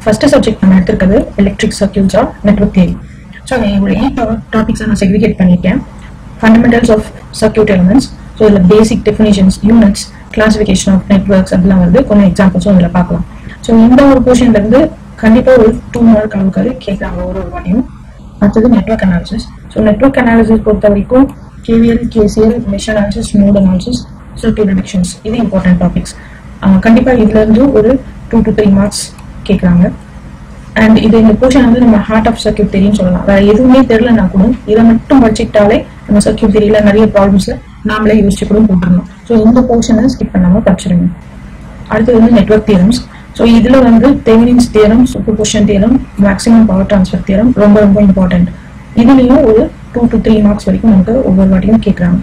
First subject நம்ம எடுத்திருக்கிறது electric circuits or network theory so இவ்வளோ எயிட் டாபிக்ஸை நான் செக்ரிகேட் பண்ணியிருக்கேன் fundamentals of circuit elements so இதில் basic definitions units classification of networks அதெல்லாம் வந்து கொஞ்சம் எக்ஸாம்பிள்ஸும் இதில் பார்க்கலாம் ஸோ இந்த ஒரு போர்ஷன்ல இருந்து கண்டிப்பாக ஒரு டூ மார்க் அளவுக்கு கேட்குறாங்க ஒரு ஒரு வாட்டியும் அடுத்தது network analysis so network analysis பொறுத்த வரைக்கும் KVL KCL mesh analysis node analysis circuit reductions இது இம்பார்ட்டன்ட் டாபிக்ஸ் கண்டிப்பாக இதுல இருந்து ஒரு டூ டு த்ரீ மார்க்ஸ் கேட்குறாங்க அண்ட் இது இந்த போர்ஷன் வந்து நம்ம ஹார்ட் ஆஃப் சர்க்கியூட் தெரியும் சொல்லலாம் வேற எதுவுமே தெரியலனா கூட இதை மட்டும் படிச்சுக்கிட்டாலே நம்ம சர்க்கியூட் தெரியல நிறைய ப்ராப்ளம்ஸ்ல நாமளே யோசிச்சு கூட போட்டுருந்தோம் ஸோ இந்த போர்ஷனை ஸ்கிப் பண்ணாம படிச்சிருங்க அடுத்தது வந்து நெட்ஒர்க் தியரம்ஸ் ஸோ இதுல வந்து Thevenin's theorem superposition theorem maximum power transfer theorem ரொம்ப ரொம்ப இம்பார்ட்டன்ட் இதுலயும் ஒரு டூ டு த்ரீ மார்க்ஸ் வரைக்கும் நமக்கு ஒவ்வொரு வாட்டியும் கேட்குறாங்க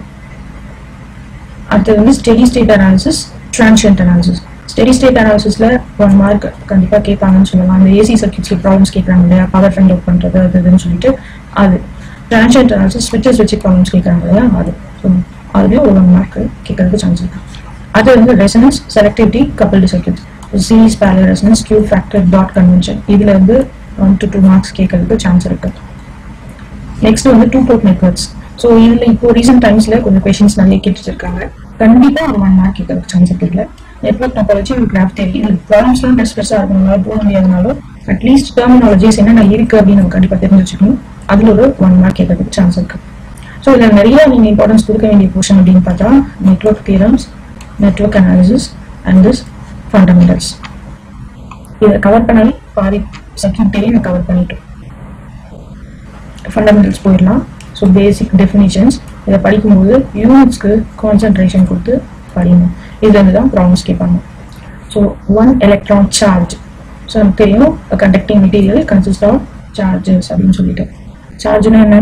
அடுத்தது வந்து steady state analysis transient analysis steady state அனாலிசிஸ்ல ஒன் மார்க் கண்டிப்பா கேட்பாங்கன்னு சொல்லலாம் அந்த ஏசி சர்க்கியூட்ஸ்ல ப்ராப்ளம்ஸ் கேட்கறாங்க இல்லையா பவர் ஃபைண்ட் அவுட் பண்றது அது இதுன்னு சொல்லிட்டு அது டிரான்ஷியன்ட் அனாலிசிஸ் ஸ்விட்சஸ் வச்சு ப்ராப்ளம்ஸ் கேட்கறாங்க இல்லையா அது ஸோ அதுலயும் ஒரு ஒன் மார்க் கேட்கறதுக்கு சான்ஸ் இருக்கு அது வந்து resonance selectivity coupled circuits series parallel resonance Q factor dot convention இதுல வந்து ஒன் டு டூ மார்க்ஸ் கேட்கறதுக்கு சான்ஸ் இருக்கு நெக்ஸ்ட் வந்து டூ போர்ட் நெட்ஒர்க்ஸ் ஸோ இதுல இப்போ ரீசெண்ட் டைம்ஸ்ல கொஞ்சம் கொஷின்ஸ் நிறைய கேட்டுட்டு இருக்காங்க கண்டிப்பா ஒரு ஒன் மார்க் கேட்கறதுக்கு சான்ஸ் இருக்குல்ல நெட்ஒர்க் டோபாலஜி ஒரு கிராஃப் தேரி இது ப்ராப்ளம்ஸ்லாம் டெஸ்ட் பெருசா இருக்கணும்னால போக முடியாதனாலும் அட்லீஸ்ட் டெர்மினாலஜிஸ் என்னென்ன இருக்கு அப்படின்னு நம்ம கண்டிப்பா தெரிஞ்சு வச்சுக்கணும் அதுல ஒரு ஒன் மார்க் கேட்கறதுக்கு சான்ஸ் இருக்கு ஸோ இதுல நிறைய நீங்க இம்பார்ட்டன்ஸ் கொடுக்க வேண்டிய போர்ஷன் அப்படின்னு பார்த்தா network theorems network analysis and this fundamentals இதை கவர் பண்ணாலே பாதி சர்க்கியூட் தெரியும் கவர் பண்ணிட்டோம் ஃபண்டமெண்டல்ஸ் போயிடலாம் ஸோ பேசிக் டெஃபினிஷன்ஸ் இதை படிக்கும்போது யூனிட்ஸ்க்கு கான்சென்ட்ரேஷன் கொடுத்து படிக்கணும் இதுல இருந்து தான் ப்ராப்ளம்ஸ் கேட்பாங்க so one electron charge so நமக்கு தெரியும் conducting material consist of charges அப்படின்னு சொல்லிட்டு சார்ஜ்னா என்ன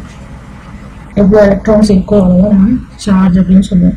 எவ்வளோ எலக்ட்ரான்ஸ் இருக்கோ அவ்வளோ நம்ம சார்ஜ் அப்படின்னு சொல்லுவோம்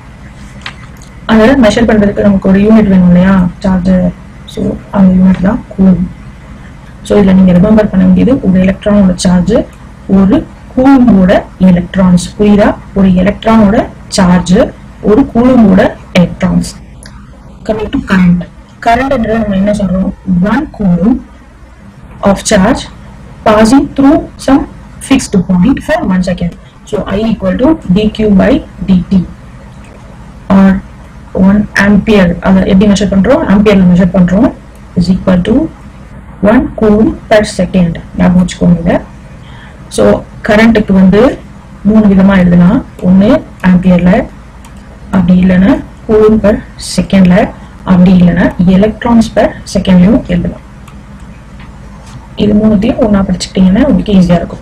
அதை மெஷர் பண்றதுக்கு நமக்கு ஒரு யூனிட் வேணும் இல்லையா சார்ஜர் ஸோ அந்த யூனிட் தான் கூலும் ஸோ இதில் நீங்கள் ரிமெம்பர் பண்ண வேண்டியது ஒரு எலக்ட்ரானோட சார்ஜ் ஒரு கூலும்போட எலக்ட்ரான்ஸ் புரியுதா ஒரு எலக்ட்ரானோட சார்ஜ் ஒரு கூலும்போட எலக்ட்ரான்ஸ் கமிங் டு கரண்ட் கரண்ட்ன்றது நம்ம என்ன சொல்றோம் one coulomb of charge passing through some fixed point for one second. So I equal to dq by dt or 1 ampere அதை எப்படி மெஷர் பண்றோம் ஆம்பியர்ல மெஷர் பண்றோம் is equal to 1 coulomb per second ஞாபகம் வச்சுக்கோங்க இதை ஸோ கரண்ட்டுக்கு வந்து மூணு விதமா எழுதலாம் ஒன்று ஆம்பியர்ல அப்படி இல்லைன்னா கூலும் பர் செகண்ட்ல அப்படி இல்லைன்னா எலக்ட்ரான்ஸ் பர் செகண்ட்லயும் எழுதலாம் இது மூணுத்தையும் ஒன்றா படிச்சுக்கிட்டீங்கன்னா உங்களுக்கு ஈஸியாக இருக்கும்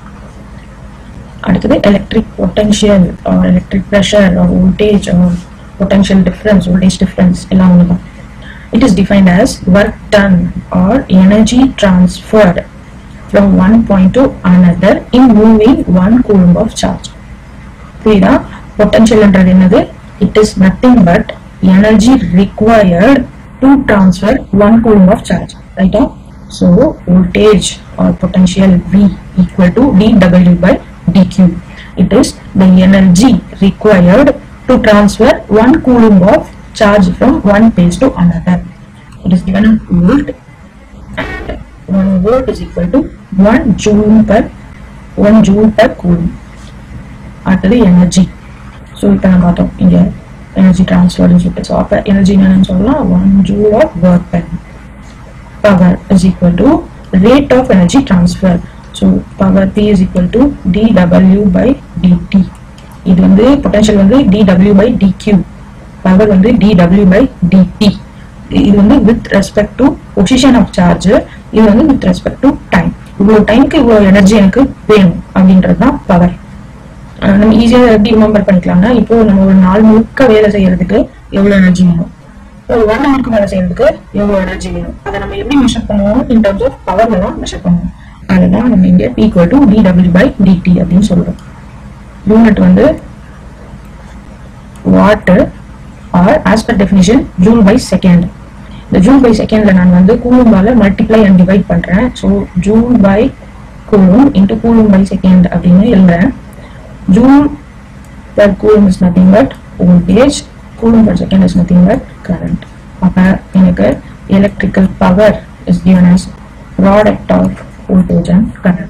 அடுத்தது electric potential electric pressure voltage potential difference voltage difference எல்லாம் ஒன்று தான் it is defined as work done or energy transferred from one point to another in moving one coulomb of charge புரியுதா பொட்டன்ஷியல்ன்றது என்னது it is nothing but energy required to transfer one coulomb of charge ரைட்டா So voltage or potential V equal to dW by dQ. It is the energy required to transfer one coulomb of charge from one place to another. It is given in volt and one volt is equal to one joule per one joule per coulomb. அடுத்தது energy so இப்போ நம்ம பார்த்தோம் இங்கே energy டிரான்ஸ்ஃபர்னு சொல்லிட்டு so அப்போ energy என்னன்னு சொல்லலாம் one joule of work pen power is equal to rate of energy transfer. So power P is equal to dW by dt. இது வந்து potential வந்து dW by dq. power வந்து dW by dt. இது வந்து with respect to position of charge. இது வந்து with respect to time. இவ்வளவு டைம்க்கு இவ்வளவு எனர்ஜி எனக்கு வேணும் அப்படின்றது தான் பவர் நம்ம ஈஸியாக எப்படி ரிமெம்பர் பண்ணிக்கலாம்னா இப்போ நம்ம ஒரு நாள் முழுக்க வேலை செய்யறதுக்கு எவ்வளவு எனர்ஜி வேணும் ஒரு ஒன் ஹவருக்கு மேலே செய்யறதுக்கு எவ்வளோ எனர்ஜி வேணும் அதை நம்ம எப்படி மெஷர் பண்ணுவோம் இன் டர்ம்ஸ் ஆஃப் பவர்ல தான் மெஷர் பண்ணுவோம் அதுதான் நம்ம இங்கே ஈக்குவல் டு டிடபிள்யூ பை டிடி அப்படின்னு சொல்றோம் யூனிட் வந்து watt or as per definition joule by second இந்த ஜூல் பை செகண்ட்ல நான் வந்து கூலும்பால மல்டிப்ளை அண்ட் டிவைட் பண்றேன் so joule by coulomb into coulomb by second அப்படின்னு எழுதுறேன் joule per coulomb is nothing but voltage coulomb per second is nothing but current அப்ப எனக்கு electrical power is given as product of voltage and current.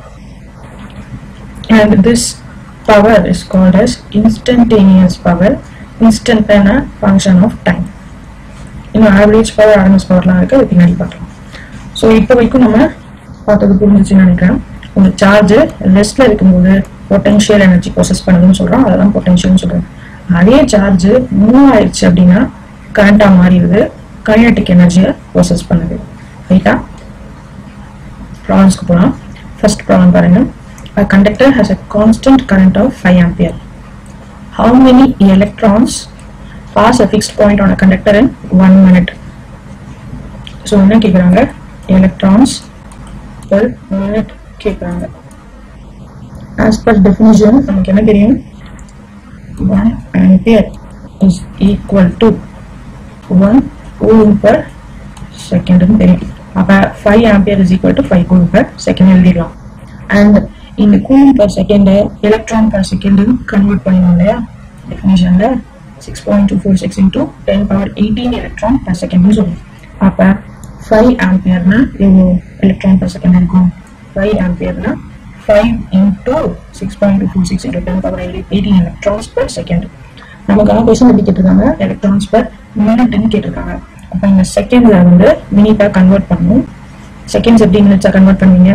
And this power is called as instantaneous power, instant and a function of time. இன்னும் average power RMS பவர்லாம் இருக்குது அது பின்னாடி பார்க்கலாம் so இப்போ வரைக்கும் நம்ம பார்த்தது புரிஞ்சிச்சுன்னு நினைக்கிறேன் ஒரு சார்ஜ் ரெஸ்ட்ல இருக்கும்போது பொட்டன்ஷியல் எனர்ஜி ப்ராசஸ் பண்ணுதுன்னு சொல்கிறோம் அதெல்லாம் பொட்டன்ஷியல்னு சொல்கிறோம் அதே சார்ஜ் மூவ் ஆயிடுச்சு அப்படின்னா கரண்ட்டாக மாறிடுது கைனட்டிக் எனர்ஜியை ப்ராசஸ் பண்ணுது ரைட்டா ப்ராப்ளம்ஸ்க்கு போகலாம் ஃபர்ஸ்ட் ப்ராப்ளம் பாருங்க A conductor has a constant current of 5 ampere. How many electrons pass a fixed point on a conductor in 1 minute? So என்ன கேட்குறாங்க எலக்ட்ரான்ஸ் per minute கேட்குறாங்க ஆஸ் பர் டெஃபினிஷன் நமக்கு என்ன தெரியும் 1 ampere is equal to 1 coulomb per second னு தெரியும் அப்ப 5 ampere is equal to 5 coulomb per second எழுதிடலாம் அண்ட் இந்த coulomb per second electron per second convert பண்ணிடலாம் இல்லையா டெஃபினிஷன்ல six point two four six into ten power eighteen electron per second சொல்லுவோம் அப்ப ஃபைவ் ஆம்பியர்னா எவ்வளோ எலக்ட்ரான் per second இருக்கும் ஃபைவ் ஆம்பியர்னா five into six point two four six into ten power eighteen electrons per second நமக்காக question எப்படி கேட்டிருக்காங்க electrons per மினிட்னு கேட்டிருக்காங்க அப்போ இந்த செகண்ட்ல வந்து மினிட்டா கன்வெர்ட் பண்ணணும் செகண்ட்ஸ் எப்படி மினிட்ஸா கன்வெர்ட் பண்ணுவீங்க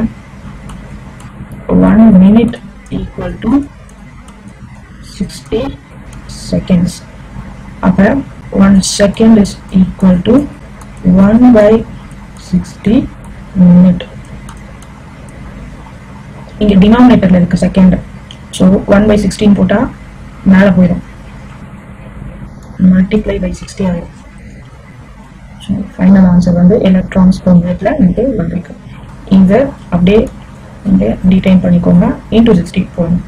one minute equal to sixty seconds அப்போ one second is equal to one by sixty minute இங்கே டினாமினேட்டரில் இருக்கு second so one by sixteen போட்டால் மேலே போயிடும் மல்டிப்ளை பை சிக்ஸ்டி ஆயிடும் ஸோ ஃபைனல் ஆன்சர் வந்து எலக்ட்ரான்ஸ் per மினிட்ல எனக்கு வந்திருக்கு இதை அப்படியே இங்கே டீடைன் பண்ணிக்கோங்க இன்டூ சிக்ஸ்டி போகணும்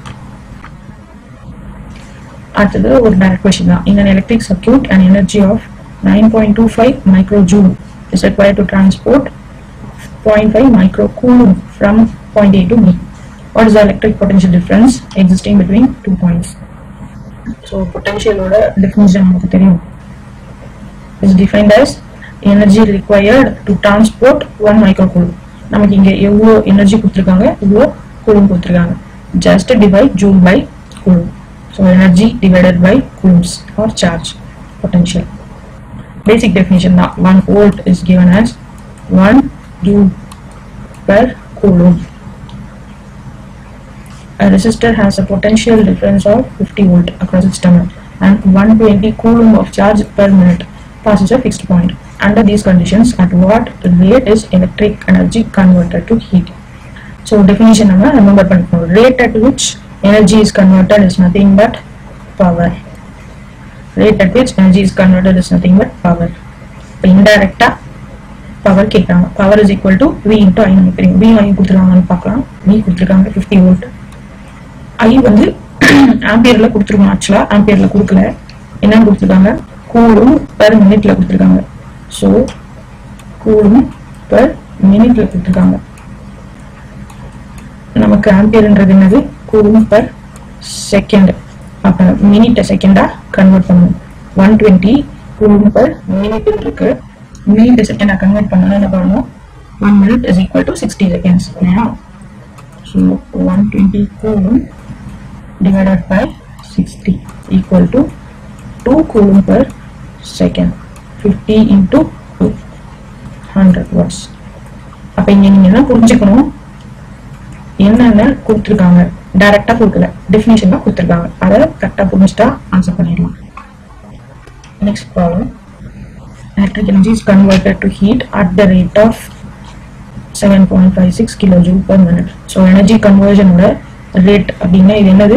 அடுத்தது ஒரு டைரக்ட் கொஸ்டின் தான் in an electric circuit an energy of 9.25 microjoule is required to transport 0.5 microcoulomb from point A to B. What is the electric potential difference existing between two points? So பொட்டன்ஷியலோட definition நமக்கு தெரியும் is defined as energy required to transport one microcoulomb நமக்கு இங்க எவ்வளோ energy கொடுத்துருக்காங்க இவ்வளோ coulomb கொடுத்துருக்காங்க just divide joule by coulomb so energy divided by coulombs or charge potential basic definition தான் one volt is given as one joule per coulomb A resistor has a potential difference of 50 volt across its terminal and 120 coulomb of charge per minute passes a fixed point. Under these conditions, at what rate is electric energy converted to heat? So definition நம்ம remember பண்ணிக்கணும். Rate at which energy is converted is nothing but power. Rate at which energy is converted is nothing but power. இப்போ இன்டைரக்டா power கேட்குறாங்க power is equal to V into I நமக்கு தெரியும் we வாங்கி கொடுத்துருக்காங்கன்னு பார்க்கலாம் வி கொடுத்துருக்காங்க ஃபிஃப்டி வோல்ட் ஐ வந்து ஆம்பியர்ல கொடுத்துருக்கோம் ஆக்சுவலா ஆம்பியர்ல கொடுக்கல என்ன கொடுத்துருக்காங்க கூலும் பெர் மினிட்ல கொடுத்துருக்காங்க ஸோ கூலும் பெர் மினிட்ல கொடுத்துருக்காங்க நமக்கு ஆம்பியர்ன்றது என்னது கூலும் பெர் செகண்ட் அப்ப மினிட்டை செகண்டா கன்வெர்ட் பண்ணணும் one twenty coulomb per minute இருக்கு மினிட் செகண்டா கன்வெர்ட் பண்ணணும் என்ன பண்ணணும் one minute is equal to sixty seconds இல்லையா so one twenty coulomb divided by 60 equal to 2 coulomb per second 50 into 2 100 watts அப்ப இங்க நீங்க என்ன புரிஞ்சுக்கணும் என்னென்ன கொடுத்துருக்காங்க டைரக்டா கொடுக்கல டெஃபினிஷன் தான் கொடுத்துருக்காங்க அதை கரெக்டா புரிஞ்சுட்டா ஆன்சர் பண்ணிடலாம் next problem electric energy is converted to heat at the rate of seven point five six kilo joule per minute so energy கன்வர்ஷனோட ரேட் அப்படின்னா இது என்னது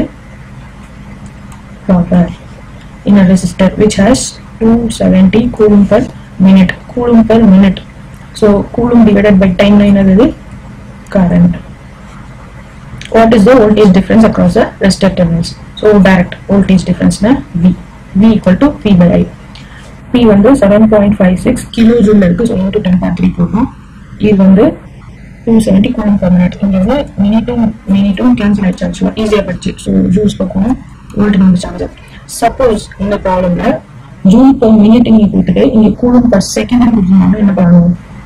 power in a resistor which has 270 coulomb per minute coulomb per minute so coulomb divided by time னா என்னது current what is the voltage difference across the resistor terminals so direct voltage difference na v v equal to p by i p வந்து 7.56 kilo joule இருக்கு so into ten point three போடுறோம் இது வந்து two seventy coulomb per minute இங்கே வந்து மினிட்டும் மினிட்டும் cancel ஆயிடுச்சு ஆக்சுவலாக ஈஸியாக படிச்சு ஸோ ஜூஸ் பக்கம் வோல்ட் வந்துச்சாங்க சப்போஸ் இந்த ப்ராப்ளம்ல ஜூல் பர் மினிட் இங்கே கொடுத்துட்டு இங்கே கூலம் பர் செகண்ட் கொடுத்துருந்தாங்க என்ன பண்ணணும்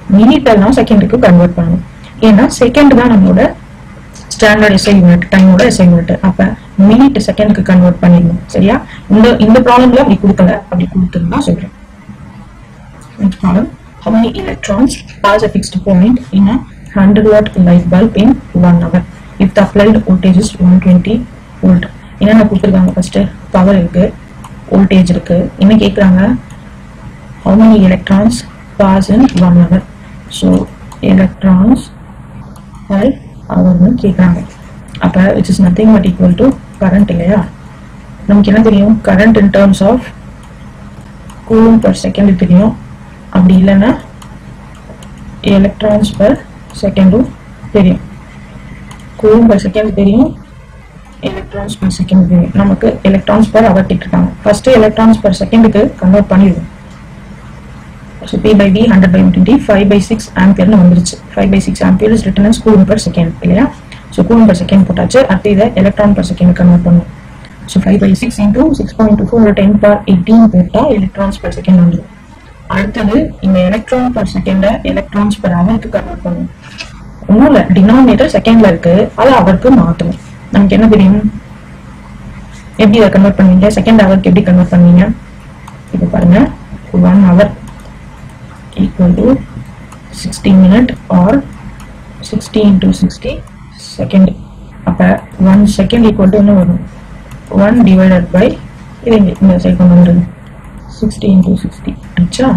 மினிட் எல்லாம் செகண்டுக்கு கன்வெர்ட் பண்ணணும் ஏன்னா செகண்ட் தான் நம்மளோட ஸ்டாண்டர்ட் எஸ்ஐ யூனிட் டைமோட எஸ்ஐ யூனிட் அப்ப மினிட் செகண்டுக்கு கன்வெர்ட் பண்ணிடணும் சரியா இந்த இந்த ப்ராப்ளம்ல அப்படி கொடுக்கல அப்படி கொடுத்துருந்தா சொல்றேன் Next problem. How many electrons pass a fixed point in a 100 watt light bulb in 1 hour if the applied voltage is 120 volt? என்னென்ன கொடுத்துருக்காங்க ஃபர்ஸ்ட் பவர் இருக்கு வோல்டேஜ் இருக்கு என்ன கேட்குறாங்க how many electrons pass in 1 hour so electrons per hourனு கேட்குறாங்க அப்போ which is nothing but equal to current இல்லையா நமக்கு என்ன தெரியும் current in terms of coulomb per second தெரியும் அப்படி இல்லைன்னா எலக்ட்ரான்ஸ் பர் செகண்டும் தெரியும் கூலும் பர் செகண்ட் தெரியும் எலக்ட்ரான்ஸ் பர் செகண்ட் தெரியும் நமக்கு எலக்ட்ரான்ஸ் பர் அவர் இருக்காங்க ஃபர்ஸ்ட் எலக்ட்ரான்ஸ் பர் செகண்டுக்கு கன்வெர்ட் பண்ணிடுவோம் so P by P hundred by twenty five by six ஆம்பியர்னு வந்துருச்சு five by six ampere is written as coulomb per second இல்லையா ஸோ கூலும் பர் செகண்ட் போட்டாச்சு அடுத்து இதை எலக்ட்ரான் பர் செகண்ட் கன்வெர்ட் பண்ணுவோம் so five by six into six point two four ten power eighteen போட்டால் electrons per second வந்துடும் அடுத்தது இந்த எலக்ட்ரான் பர் செகண்ட எலக்ட்ரான்ஸ் பர் ஹவருக்கு கன்வெர்ட் பண்ணுவோம் ஒன்றும் இல்லை டினாமினேட்டர் செகண்ட்ல இருக்கு அதை அவருக்கு மாற்றணும் நமக்கு என்ன தெரியும் எப்படி அதை கன்வெர்ட் பண்ணுவீங்க செகண்ட் ஹவருக்கு எப்படி கன்வெர்ட் பண்ணுவீங்க இப்போ பாருங்க one hour equal to sixty minute or sixty into sixty second அப்போ ஒன் செகண்ட் ஈக்குவல் டு என்ன வரும் ஒன் டிவைடட் பை இது இங்க இந்த சைடு கொண்டு வந்துருங்க சிக்ஸ்டி இன்டூ சிக்ஸ்டி ஆச்சா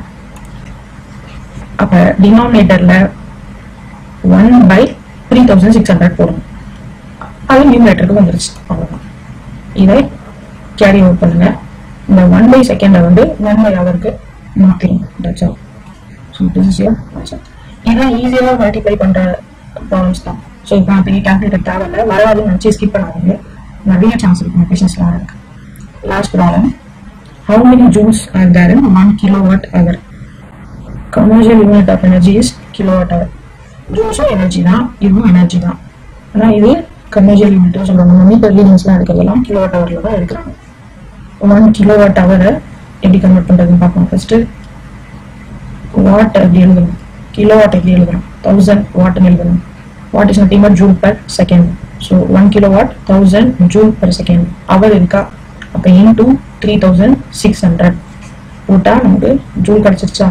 அப்போ டினாமினேட்டரில் one by three thousand six hundred போடணும் அது நியூமரேட்டருக்கு வந்துருச்சு அவ்வளோதான் இதை கேரி அவுட் பண்ணுங்க இந்த ஒன் பை செகண்டை வந்து ஒன் பை ஹவருக்கு மாற்றிடுங்க that's all so this is your answer இதான் ஈஸியாக மல்டிப்ளை பண்ணுற ப்ராப்ளம்ஸ் தான் ஸோ இப்போ நான் பெரிய கேல்குலேட்டர் தேவையில்ல வராதுன்னு நினச்சி ஸ்கிப் பண்ணாதீங்க நிறைய சான்ஸ் இருக்கு கொஷின்ஸ்லாம் இருக்கு last problem how many joules are there in 1 kilowatt hour commercial unit of energy is kilowatt hour ஜூல்ஸும் எனர்ஜி தான் இதுவும் எனர்ஜி தான் ஆனால் இது கமர்ஷியல் யூனிட்னு சொல்லுவாங்க நம்ம மீட்டர் ரீடிங்ஸ்லாம் எடுக்கிறதெல்லாம் கிலோவாட் ஹவரில் தான் எடுக்கிறாங்க ஒன் கிலோவாட் ஹவரை எப்படி கன்வெர்ட் பண்ணுறதுன்னு பார்ப்போம் ஃபர்ஸ்ட் வாட் எப்படி எழுதணும் கிலோவாட் எப்படி எழுதணும் தௌசண்ட் வாட்னு எழுதணும் watt is nothing but joule per second so one kilowatt thousand joule per second hour இருக்கா அப்போ into three thousand six hundred போட்டால் நமக்கு ஜூல் கிடச்சிருச்சா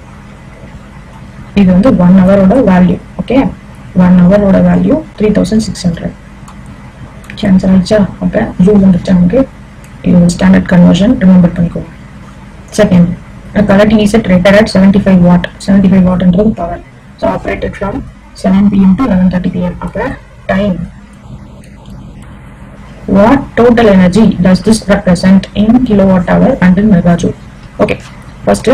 இது வந்து ஒன் ஹவரோட வேல்யூ ஓகே ஒன் ஹவரோட value three thousand six hundred cancel ஆயிடுச்சா அப்போ ஜூல் வந்துருச்சா நமக்கு இது ஸ்டாண்டர்ட் கன்வர்ஷன் ரிமெம்பர் பண்ணிக்கோங்க second collecting is at rated at 75 watt 75 watt என்றது power so operated from 7 pm to 11:30 pm அப்ப time what total energy does this represent in kilowatt hour and in megajoule okay first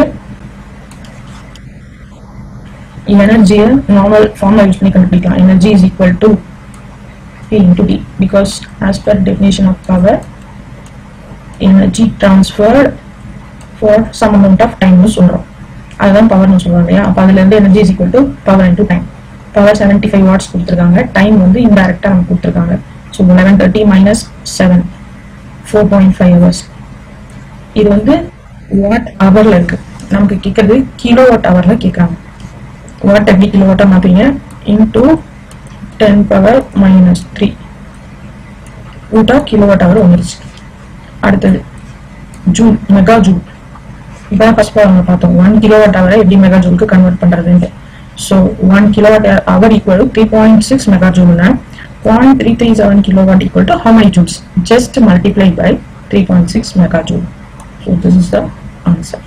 எனர்ஜியை normal ஃபார்ம்ல use பண்ணி கண்டுபிடிக்கலாம் energy is equal to P into T because as per definition of power energy transferred for some amount of டைம்னு சொல்கிறோம் அதுதான் பவர்னு சொல்லுவோம் இல்லையா அப்போ அதுலேருந்து energy is equal to power into time power seventy five watts கொடுத்துருக்காங்க டைம் வந்து இன்டெரக்டாக நமக்கு கொடுத்துருக்காங்க so eleven thirty minus seven four point five hours இது வந்து வாட் ஹவரில் இருக்கு நமக்கு கேட்கறது கிலோ வாட் ஹவரில் கேட்குறாங்க வாட் எப்படி கிலோ வாட்டாக மாற்றுறீங்க into ten power minus three ஊட்டா கிலோ வாட் ஹவர் வந்துருச்சு அடுத்தது ஜூல் மெகா ஜூல் இப்போ ஃபர்ஸ்ட் நம்ம பார்த்தோம் ஒன் கிலோவாட் ஹவரை எப்படி மெகா ஜூலுக்கு கன்வெர்ட் பண்ணுறதுன்ட்டு so one kilowatt hour equal three point six mega ஜூல்னா point three three seven kilowatt equal to how many joules just multiply by three point six mega joule so this is the answer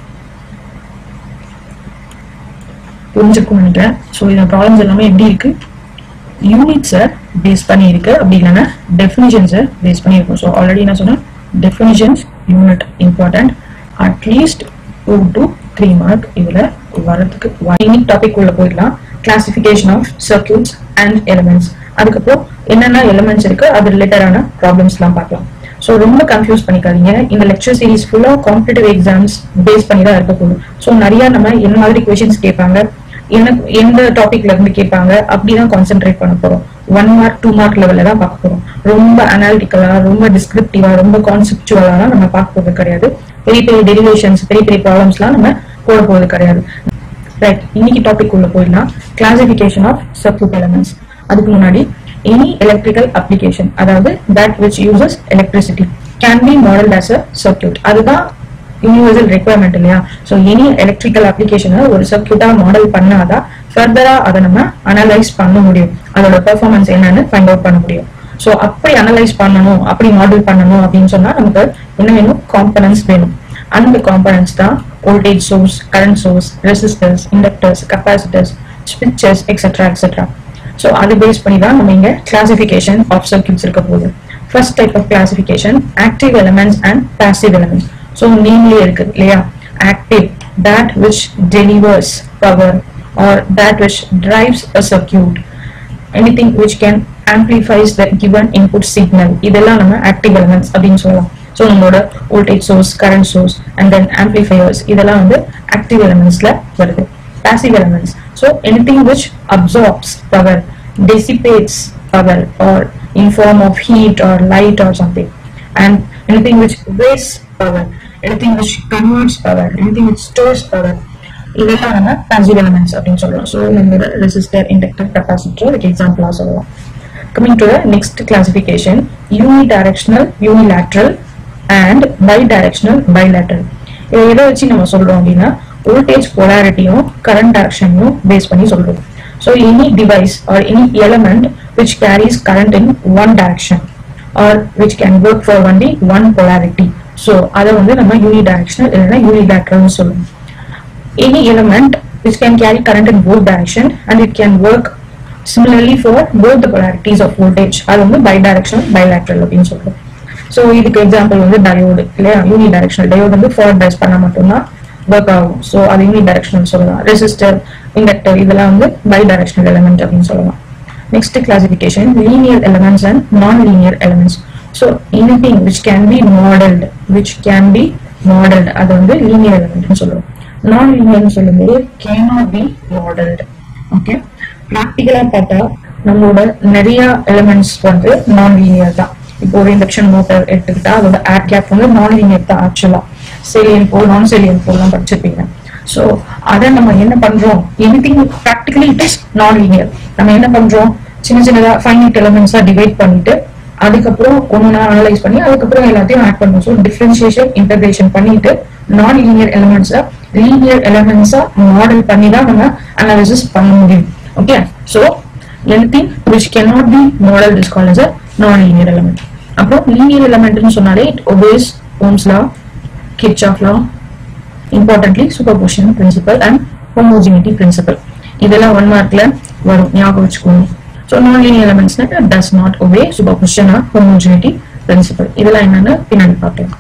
புரிஞ்சுக்கும் நினைக்கிறேன் so இந்த problems எல்லாமே எப்படி இருக்கு யூனிட்ஸை base பண்ணி இருக்கு அப்படி இல்லைன்னா டெஃபினிஷன்ஸை பேஸ் பண்ணி இருக்கும் ஸோ ஆல்ரெடி என்ன சொன்னேன் definitions unit important at least two to three mark இதுல வரதுக்கு யூனிக் டாபிக் உள்ள போயிடலாம் classification of circuits and elements அதுக்கப்புறம் என்னென்ன எலிமெண்ட்ஸ் இருக்கு அது ரிலேட்டடான ப்ராப்ளம்ஸ்லாம் பார்க்கலாம் ஸோ ரொம்ப கன்ஃபியூஸ் பண்ணிக்காதீங்க இந்த லெக்சர் சீரிஸ் ஃபுல்லாக காம்படிட்டிவ் எக்ஸாம்ஸ் பேஸ் பண்ணி தான் இருக்க போகுது ஸோ நிறைய நம்ம என்ன மாதிரி கொஷின்ஸ் கேட்பாங்க எனக்கு எந்த டாபிக்ல இருந்து கேட்பாங்க அப்படிதான் கான்சென்ட்ரேட் பண்ண போறோம் ஒன் மார்க் டூ மார்க் லெவல்ல தான் பார்க்க போறோம் ரொம்ப அனாலிட்டிக்கலா ரொம்ப டிஸ்கிரிப்டிவா ரொம்ப கான்செப்டுவலா நம்ம பார்க்க போறது கிடையாது பெரிய பெரிய டெரிவேஷன்ஸ் பெரிய பெரிய ப்ராப்ளம்ஸ்லாம் நம்ம போட போறது கிடையாது ரைட் இன்னைக்கு டாபிக் உள்ள போயிடலாம் கிளாசிபிகேஷன் ஆஃப் சர்க்யூட் எலமெண்ட்ஸ் அதுக்கு முன்னாடி எனி எலக்ட்ரிக்கல் அப்ளிகேஷன் அதாவது that which uses electricity can be model as a circuit அதுதான் யூனிவர்சல் ரெக்குவயர்மெண்ட் இல்லையா ஸோ எனி எலக்ட்ரிக்கல் அப்ளிகேஷனை ஒரு சர்க்யூட்டா மாடல் பண்ணாதான் ஃபர்தரா அதை நம்ம அனலைஸ் பண்ண முடியும் அதோட பெர்ஃபார்மன்ஸ் என்னன்னு ஃபைண்ட் அவுட் பண்ண முடியும் ஸோ அப்படி அனலைஸ் பண்ணணும் அப்படி மாடல் பண்ணணும் அப்படின்னு சொன்னா நமக்கு என்ன வேணும் காம்பனன்ஸ் வேணும் அந்த காம்பனன்ஸ் தான் voltage source current source resistors inductors capacitors ஸ்விட்சஸ் எக்ஸெட்ரா எக்ஸெட்ரா ஸோ அது பேஸ் பண்ணி தான் நம்ம இங்க கிளாசிஃபிகேஷன் ஆஃப் சர்க்யூட்ஸ் இருக்க போகுது first type of classification active elements and passive elements so நேம்லயே இருக்கு இல்லையா active that which delivers power or that which drives a circuit anything which can amplifies the given input signal இதெல்லாம் நம்ம active elements அப்படின்னு சொல்லலாம் so நம்மளோட voltage source current source and then amplifiers இதெல்லாம் வந்து ஆக்டிவ் எலமெண்ட்ஸ்ல வருது passive elements so anything which absorbs power dissipates power or in form of heat or light or something and anything which wastes power anything which converts power anything which stores power இதெல்லாம் நம்ம passive elements அப்படின்னு சொல்றோம் so நம்மளோட resistor inductor capacitor இதுக்கு எக்ஸாம்பிளா சொல்லலாம் coming to next classification unidirectional unilateral and bidirectional bilateral இதை எதை வச்சு நம்ம சொல்றோம் அப்படின்னா வோல்டேஜ் போலாரிட்டியும் கரண்ட் டைரக்ஷனையும் பேஸ் பண்ணி சொல்றோம் so any device or any element which carries current in one direction or which can work for only one polarity so அதை வந்து நம்ம யூனிடைரக்ஷனல் இல்லைன்னா யூனிலேட்ரல்னு சொல்லுவோம் any element which can carry current in both direction and it can work similarly for both the polarities of voltage அது வந்து bidirectional bilateral அப்படின்னு சொல்றோம் so இதுக்கு எக்ஸாம்பிள் வந்து டயோடு இல்லையா யூனி டைரக்ஷனல் டயோடு வந்து ஃபார்வர்ட் டைஸ் பண்ணா மட்டும்தான் ஒர்க் ஆகும் ஸோ அது யூனி டைரக்ஷனல் சொல்லலாம் ரெசிஸ்டர் இண்டக்டர் இதெல்லாம் வந்து பை டைரக்ஷனல் எலமெண்ட் அப்படின்னு சொல்லலாம் next classification linear elements and non linear elements so anything which can be modelled which can be modelled அது வந்து லீனியர் எலமெண்ட்னு சொல்லுவோம் நான் லீனியர்னு சொல்லும்போது கேனாட் பி மாடல்டு ஓகே ப்ராக்டிக்கலா பார்த்தா நம்மளோட நிறைய எலிமெண்ட்ஸ் வந்து நான் லீனியர் தான் இப்போ ஒரு இண்டக்ஷன் மோட்டர் எடுத்துக்கிட்டா அதோட ஏர் கேப் வந்து நான் லீனியர் தான் ஆக்சுவலா சேலியன் போல் நான் சேலியன் போல்லாம் படிச்சிருப்பீங்க ஸோ அதை நம்ம என்ன பண்றோம் anything practically it is non linear நம்ம என்ன பண்றோம் சின்ன சின்னதா ஃபைனைட் எலிமெண்ட்ஸா டிவைட் பண்ணிட்டு அதுக்கப்புறம் ஒன்னொன்னா அனலைஸ் பண்ணி அதுக்கப்புறம் எல்லாத்தையும் ஆட் பண்ணுவோம் ஸோ டிஃபரன்சியேஷன் இன்டகிரேஷன் பண்ணிட்டு நான் லீனியர் எலிமெண்ட்ஸை லீனியர் எலிமெண்ட்ஸா மாடல் பண்ணி தான் நம்ம அனாலிசிஸ் பண்ண முடியும் okay so anything which cannot be modeled is called as a non-linear element அப்புறம் லீனியர் எலிமெண்ட்னு சொன்னாலே it obeys Ohm's law Kirchhoff's law importantly superposition principle and homogeneity principle இதெல்லாம் ஒன் மார்க்ல வரும் ஞாபகம் வச்சுக்கோங்க ஸோ நான் லீனியர் எலிமெண்ட்ஸ்னா does not obey superposition or homogeneity principle இதெல்லாம் என்னன்னு பின்னாடி பார்க்கலாம்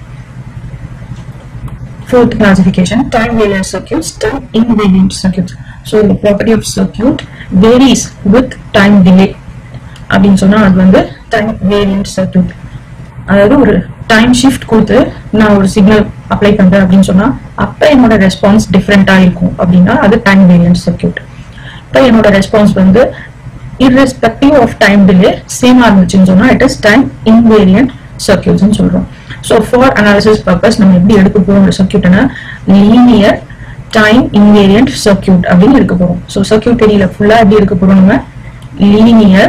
Fourth classification, time variant circuits, time invariant circuits. So the property of circuit varies with time delay. அப்படின்னு சொன்னா அது வந்து டைம் வேரியன்ட் சர்க்கியூட் அதாவது ஒரு டைம் ஷிஃப்ட் கொடுத்து நான் ஒரு சிக்னல் அப்ளை பண்றேன் அப்படின்னு சொன்னா அப்ப என்னோட ரெஸ்பான்ஸ் டிஃப்ரெண்டா இருக்கும் அப்படின்னா அது டைம் வேரியன்ட் சர்க்கியூட் இப்போ என்னோட ரெஸ்பான்ஸ் வந்து irrespective ஆஃப் டைம் டிலே சேமா இருந்துச்சுன்னு சொன்னா இட் இஸ் டைம் இன்வேரியன்ட் சர்க்கியூட்ஸ்னு சொல்றோம் ஸோ ஃபார் அனாலிசிஸ் பர்பஸ் நம்ம எப்படி எடுக்க போறோம் ஒரு சர்க்கியூட்னா லீனியர் டைம் இன்வேரியன்ட் சர்க்கியூட் அப்படின்னு எடுக்க போறோம் ஸோ சர்க்கியூட் தெரியல ஃபுல்லா எப்படி எடுக்க போறோம் நம்ம லீனியர்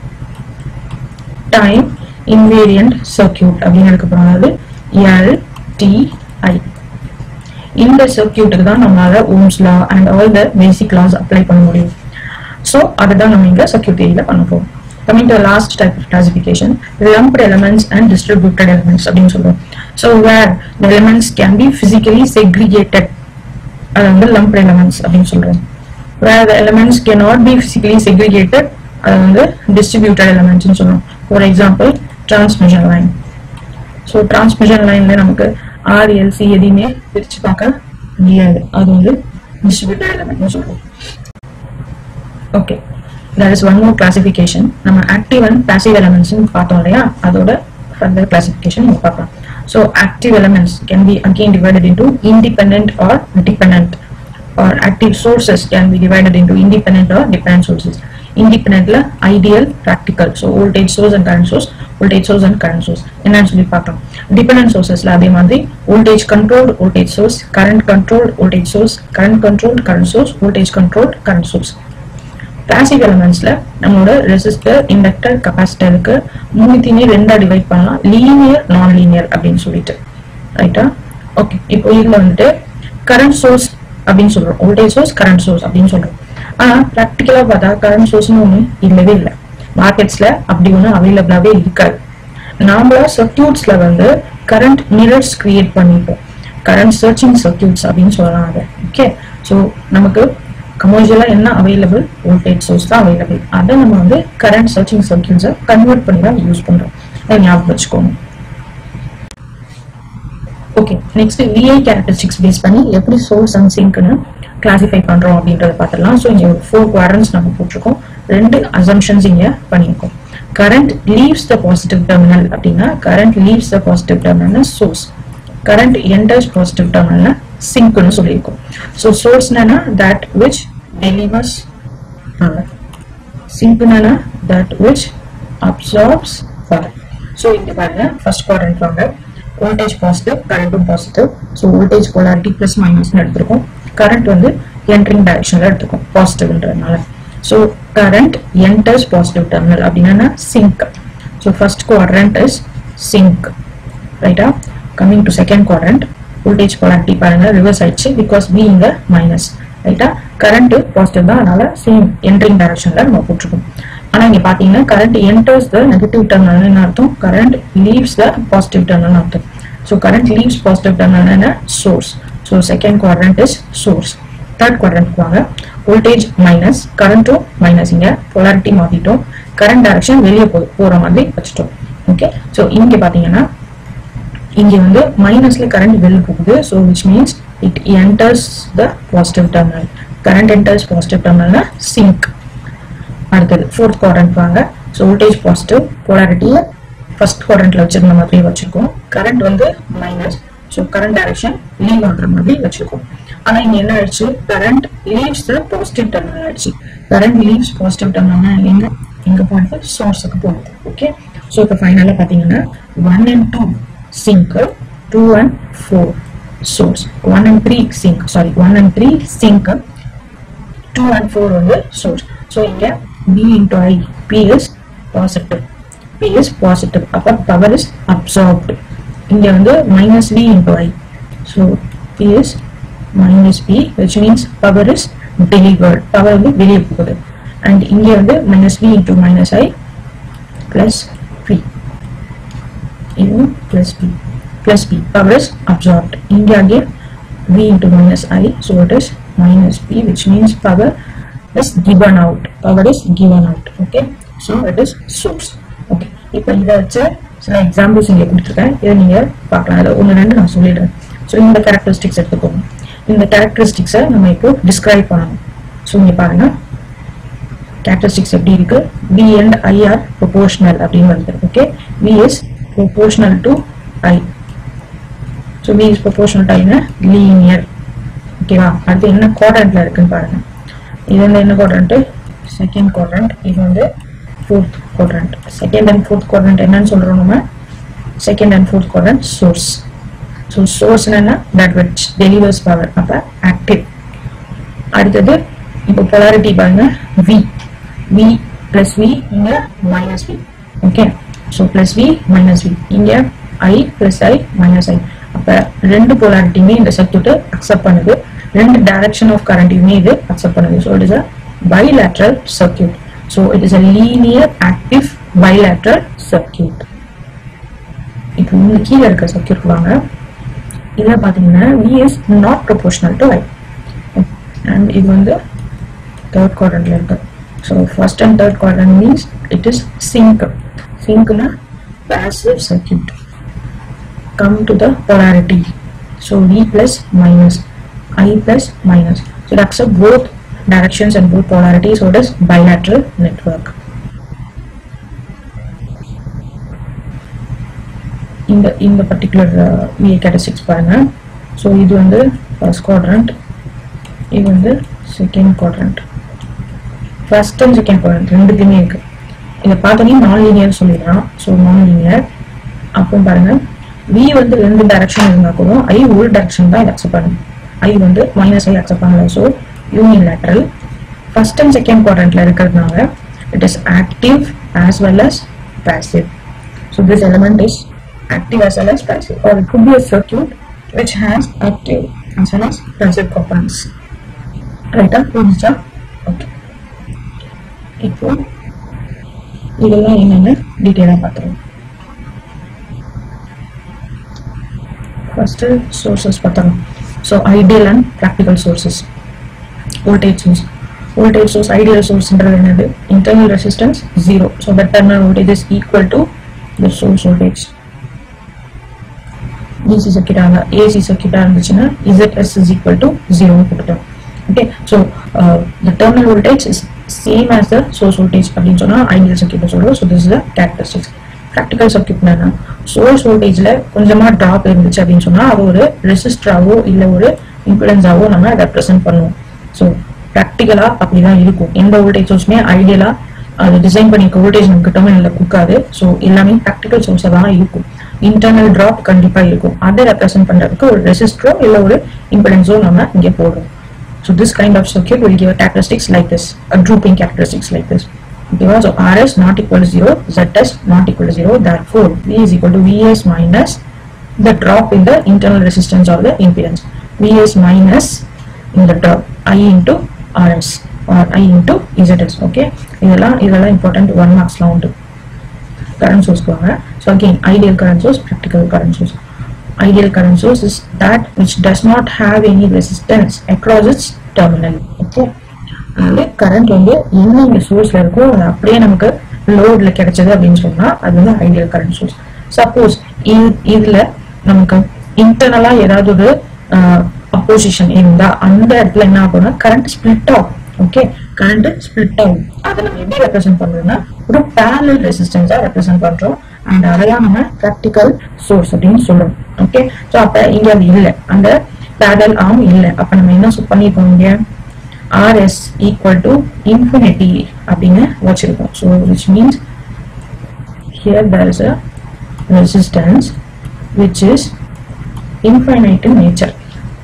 டைம் இன்வேரியன்ட் சர்க்கியூட் அப்படின்னு எடுக்க போறோம் அதாவது எல் டி ஐ இந்த சர்க்கியூட்டுக்கு தான் நம்மளால Ohm's law and all the basic laws apply பண்ண முடியும் ஸோ அதுதான் நம்ம இங்க சர்க்கியூட் தியரியில பண்ண போறோம் coming to the last type of classification lumped elements and distributed elements அப்படின்னு சொல்றோம் so where the elements can be physically segregated அது வந்து lumped elements அப்படின்னு சொல்றோம் where the elements cannot be physically segregated அது வந்து distributed elements னு சொல்றோம் for example transmission line so transmission lineல நமக்கு ஆர்எல்சி எதையுமே பிரிச்சு பார்க்க முடியாது அது வந்து distributed element னு சொல்றோம் okay there is one more classification நம்ம active and passive elements னு பார்த்தோம் இல்லையா அதோட further classification நம்ம பார்க்கலாம் so active elements can be again divided into independent or dependent or active sources can be divided into independent or dependent sources இண்டிபெண்ட்ல ideal practical so voltage source and current source voltage source and current source என்னன்னு சொல்லி பார்க்கலாம் dependent சோர்சஸ்ல அதே மாதிரி voltage control voltage source current control voltage source current control current source voltage control current source classic எலிமெண்ட்ஸ்ல நம்மளோட resistor inductor கெப்பாசிட்டருக்கு மூணுத்தையுமே ரெண்டா divide பண்ணலாம் லீனியர் நான் லீனியர் அப்படின்னு சொல்லிட்டு ரைட்டா ஓகே இப்போ இதுல வந்துட்டு கரண்ட் சோர்ஸ் அப்படின்னு சொல்றோம் வோல்டேஜ் சோர்ஸ் கரண்ட் சோர்ஸ் அப்படின்னு சொல்றோம் ஆனா ப்ராக்டிக்கலா பார்த்தா கரண்ட் சோர்ஸ்னு ஒண்ணு இல்லவே இல்லை மார்க்கெட்ஸ்ல அப்படி ஒண்ணு அவைலபிளாவே இருக்காது நாமளா சர்க்கியூட்ஸ்ல வந்து கரண்ட் மிரர்ஸ் கிரியேட் பண்ணிப்போம் கரண்ட் சர்ச்சிங் சர்க்கியூட்ஸ் அப்படின்னு சொல்லலாம் அதை ஓகே ஸோ நமக்கு கமர்ஷியலா என்ன அவைலபிள் வோல்டேஜ் சோர்ஸ் தான் அவைலபிள் அதை நம்ம வந்து கரண்ட் சர்ச்சிங் சர்க்கியூட்ஸை கன்வெர்ட் பண்ணி தான் யூஸ் பண்றோம் அதை ஞாபகம் வச்சுக்கோங்க okay next VI characteristics base பண்ணி எப்படி சோர்ஸ் அண்ட் சிங்க்னு கிளாசிஃபை பண்றோம் அப்படின்றத பார்த்துடலாம் ஸோ இங்க ஒரு ஃபோர் குவாரன்ஸ் நம்ம போட்டிருக்கோம் ரெண்டு அசம்ஷன்ஸ் இங்க பண்ணியிருக்கோம் current leaves the positive terminal அப்படின்னா current leaves the positive terminal source current enters positive terminal சிங்க்னு சொல்லியிருக்கோம் ஸோ சோர்ஸ் என்னன்னா தட் விச் டெலிவர்ஸ் பவர் சிங்க்னா that which absorbs power so இங்க பாருங்க ஃபர்ஸ்ட் குவாரண்ட் வாங்க வோல்டேஜ் பாசிட்டிவ் கரண்ட்டும் positive so voltage polarity plus மைனஸ்னு எடுத்திருக்கோம் கரண்ட் வந்து என்ட்ரிங் டைரக்ஷன்ல எடுத்திருக்கோம் பாசிட்டிவ்ன்றதுனால so current enters positive terminal அப்படின்னா sink so first quadrant is sink ரைட்டா coming to second quadrant voltage polarity பாருங்க ரிவர்ஸ் ஆயிடுச்சு பிகாஸ் பி இங்க மைனஸ் ரைட்டா கரண்ட் பாசிட்டிவ் தான் அதனால சேம் என்ட்ரிங் டைரக்ஷன்ல நம்ம போட்டிருக்கோம் ஆனா இங்க பாத்தீங்கன்னா current enters the negative terminal என்ன அர்த்தம் current leaves the positive terminal அர்த்தம் so current leaves positive terminal என்ன source so second quadrant is source third quadrant வாங்க வோல்டேஜ் மைனஸ் கரண்ட்டும் மைனஸ் இங்க பொலாரிட்டி மாத்திட்டோம் கரண்ட் டைரக்ஷன் வெளியே போ போற மாதிரி வச்சுட்டோம் ஓகே ஸோ இங்க பாத்தீங்கன்னா இங்க வந்து மைனஸ்ல கரண்ட் வெளியே போகுது so which means it enters the positive terminal current enters positive டெர்மினல்னா சிங்க் அடுத்தது ஃபோர்த் குவாட்ரண்ட் வாங்க ஸோ வோல்டேஜ் பாசிட்டிவ் போலாரிட்டியை ஃபர்ஸ்ட் குவாட்ரண்ட்ல வச்சிருந்த மாதிரி வச்சிருக்கோம் கரண்ட் வந்து minus so current direction leave ஆகுற மாதிரி வச்சிருக்கோம் ஆனா இங்க என்ன ஆயிடுச்சு current leaves the positive terminal ஆயிடுச்சு கரண்ட் லீவ்ஸ் பாசிட்டிவ் டெர்மினல் எங்க எங்க போகுது சோர்ஸுக்கு போகுது ஓகே ஸோ இப்போ ஃபைனலாக பார்த்தீங்கன்னா one and two sink two and four source one and three sink sorry one and three sink two and four வந்து source so இங்க P into I P is positive P is positive அப்போ power is absorbed இங்க வந்து minus V into I so P is minus P which means power is delivered power வந்து வெளியே போகுது and இங்க வந்து minus V into minus I plus B இது plus P plus P power is absorbed இங்க again v into minus i so it is minus p which means power is given out power is given out okay so it is source okay இப்போ இதை வச்சு சில examples இங்கே கொடுத்துருக்கேன் இதை நீங்கள் பார்க்கலாம் அதில் ஒன்று ரெண்டு நான் சொல்லிடுறேன் ஸோ இந்த கேரக்டரிஸ்டிக்ஸ் எடுத்துக்கோங்க இந்த கேரக்டரிஸ்டிக்ஸை நம்ம இப்போ டிஸ்கிரைப் பண்ணணும் ஸோ இங்கே பாருங்க கேரக்டரிஸ்டிக்ஸ் எப்படி இருக்கு v and i are proportional அப்படின்னு வருது okay v is proportional to i so v is proportional to i linear ஓகேவா அடுத்து என்ன குவாட்ரண்ட்ல இருக்குன்னு பாருங்க இது வந்து என்ன குவாட்ரண்ட் செகண்ட் குவாட்ரண்ட் இது வந்து fourth quadrant second and fourth quadrant என்னன்னு சொல்றோம் நம்ம second and fourth quadrant source so source என்னன்னா தட் விச் டெலிவர்ஸ் பவர் அப்போ ஆக்டிவ் அடுத்தது இப்போ பொலாரிட்டி பாருங்க வி வி பிளஸ் வி இங்க minus V okay so plus V minus V இங்க ஐ பிளஸ் ஐ மைனஸ் ஐ அப்ப ரெண்டு போலாரிட்டியுமே இந்த சர்க்யூட் அக்செப்ட் பண்ணுது ரெண்டு டைரக்ஷன் ஆஃப் கரண்ட்டையுமே இது அக்செப்ட் பண்ணுது so it is a bilateral circuit so it is a linear active bilateral circuit இப்போ இந்த கீழே இருக்க சர்க்கியூட் வாங்க இதில் பார்த்தீங்கன்னா V is not proportional to I and இது வந்து தேர்ட் குவாட்ரண்ட்ல இருக்கு so first and third quadrant means it is sink சிங்க்னா passive circuit come to the polarity so V plus minus I plus minus so it accept both directions and both polarities so it is bilateral network இந்த இந்த particular VA கேட்டசிக்ஸ் பாருங்க so இது வந்து first quadrant இது வந்து second quadrant first and second quadrant ரெண்டுத்துலையுமே இருக்கு இதை பார்த்தோன்னே நான் லீனியர் சொல்லிடலாம் ஸோ நான் லீனியர் அப்புறம் பாருங்க வி வந்து ரெண்டு டைரக்ஷன் இருந்தால் கூட ஐ ஒரு டைரக்ஷன் தான் இதை அக்செப்ட் பண்ணும் ஐ வந்து மைனஸ் ஐ அக்செப்ட் பண்ணல so unilateral first and second குவாட்ரண்ட்ல இருக்கிறதுனால it is active as well as passive so this element is active as well as passive or it could be a circuit which has active as well as passive components right up புரிஞ்சுச்சா okay இப்போ இதெல்லாம் என்னென்ன டீட்டெயிலாக பார்த்துருவோம் first sources பார்த்தோம் so ideal and practical sources voltage source voltage source ideal source ன்றது என்னது internal resistance zero so the terminal voltage is equal to the source voltage DC circuit ஆக AC circuit இருந்துச்சுன்னா ZS is equal to zero போட்டுட்டோம் okay so uh, the terminal voltage is same as the source voltage அப்படின்னு சொன்னா ideal circuit சொல்றோம் so this is the characteristics practical circuit என்னன்னா source voltageல கொஞ்சமா drop இருந்துச்சு அப்படின்னு சொன்னா அது ஒரு ரெசிஸ்டராவோ இல்ல ஒரு இம்பிடன்ஸாவோ நம்ம ரெப்ரசென்ட் பண்ணுவோம் ஸோ ப்ராக்டிக்கலா அப்படிதான் இருக்கும் எந்த வோல்டேஜ் சோர்ஸுமே ஐடியலா அது டிசைன் பண்ணிருக்க வோல்டேஜ் நமக்கு டெர்மினல்ல கொடுக்காது ஸோ எல்லாமே ப்ராக்டிக்கல் சோர்ஸா தான் இருக்கும் இன்டர்னல் டிராப் கண்டிப்பா இருக்கும் அதை ரெப்ரசென்ட் பண்றதுக்கு ஒரு ரெசிஸ்டரோ இல்ல ஒரு இம்பிடன்ஸோ நம்ம இங்க போடுறோம் So this kind of circuit will give a characteristics like this, a drooping characteristics like this. Okay, so Rs not equal to 0, Zs not equal to 0, therefore V is equal to Vs minus the drop in the internal resistance or the impedance. Vs minus in the drop I into Rs or I into Zs. Okay, இதெல்லாம் இதெல்லாம் important one marks லாம் உண்டு current source வாங்க so again ideal current source practical current source ideal current source is that which does not have any resistance across its terminal okay அதாவது current வந்து என்ன இங்க சோர்ஸ்ல இருக்கோ அது அப்படியே நமக்கு லோட்ல கிடைச்சது அப்படின்னு சொன்னா அது வந்து ஐடியல் கரண்ட் சோர்ஸ் சப்போஸ் இதுல நமக்கு இன்டர்னலா ஏதாவது ஒரு அப்போசிஷன் இருந்தா அந்த இடத்துல என்ன ஆகும்னா கரண்ட் ஸ்பிளிட் ஆகும் ஓகே கரண்ட் ஸ்பிளிட் ஆகும் அதை நம்ம எப்படி ரெப்ரசென்ட் பண்றோம்னா ஒரு பேரல் ரெசிஸ்டன்ஸா ரெப்ரசென்ட் பண்றோம் அண்ட் அதைதான் நம்ம ப்ராக்டிக்கல் சோர்ஸ் அப்படின்னு சொல்றோம் ஓகே ஸோ அப்ப இங்க அது இல்லை அந்த பேரல் ஆம் இல்லை அப்ப நம்ம என்ன பண்ணிருக்கோம் இங்க rs equal to infinity அப்படின்னு வச்சிருக்கோம் so which means here there is a resistance which is infinite in nature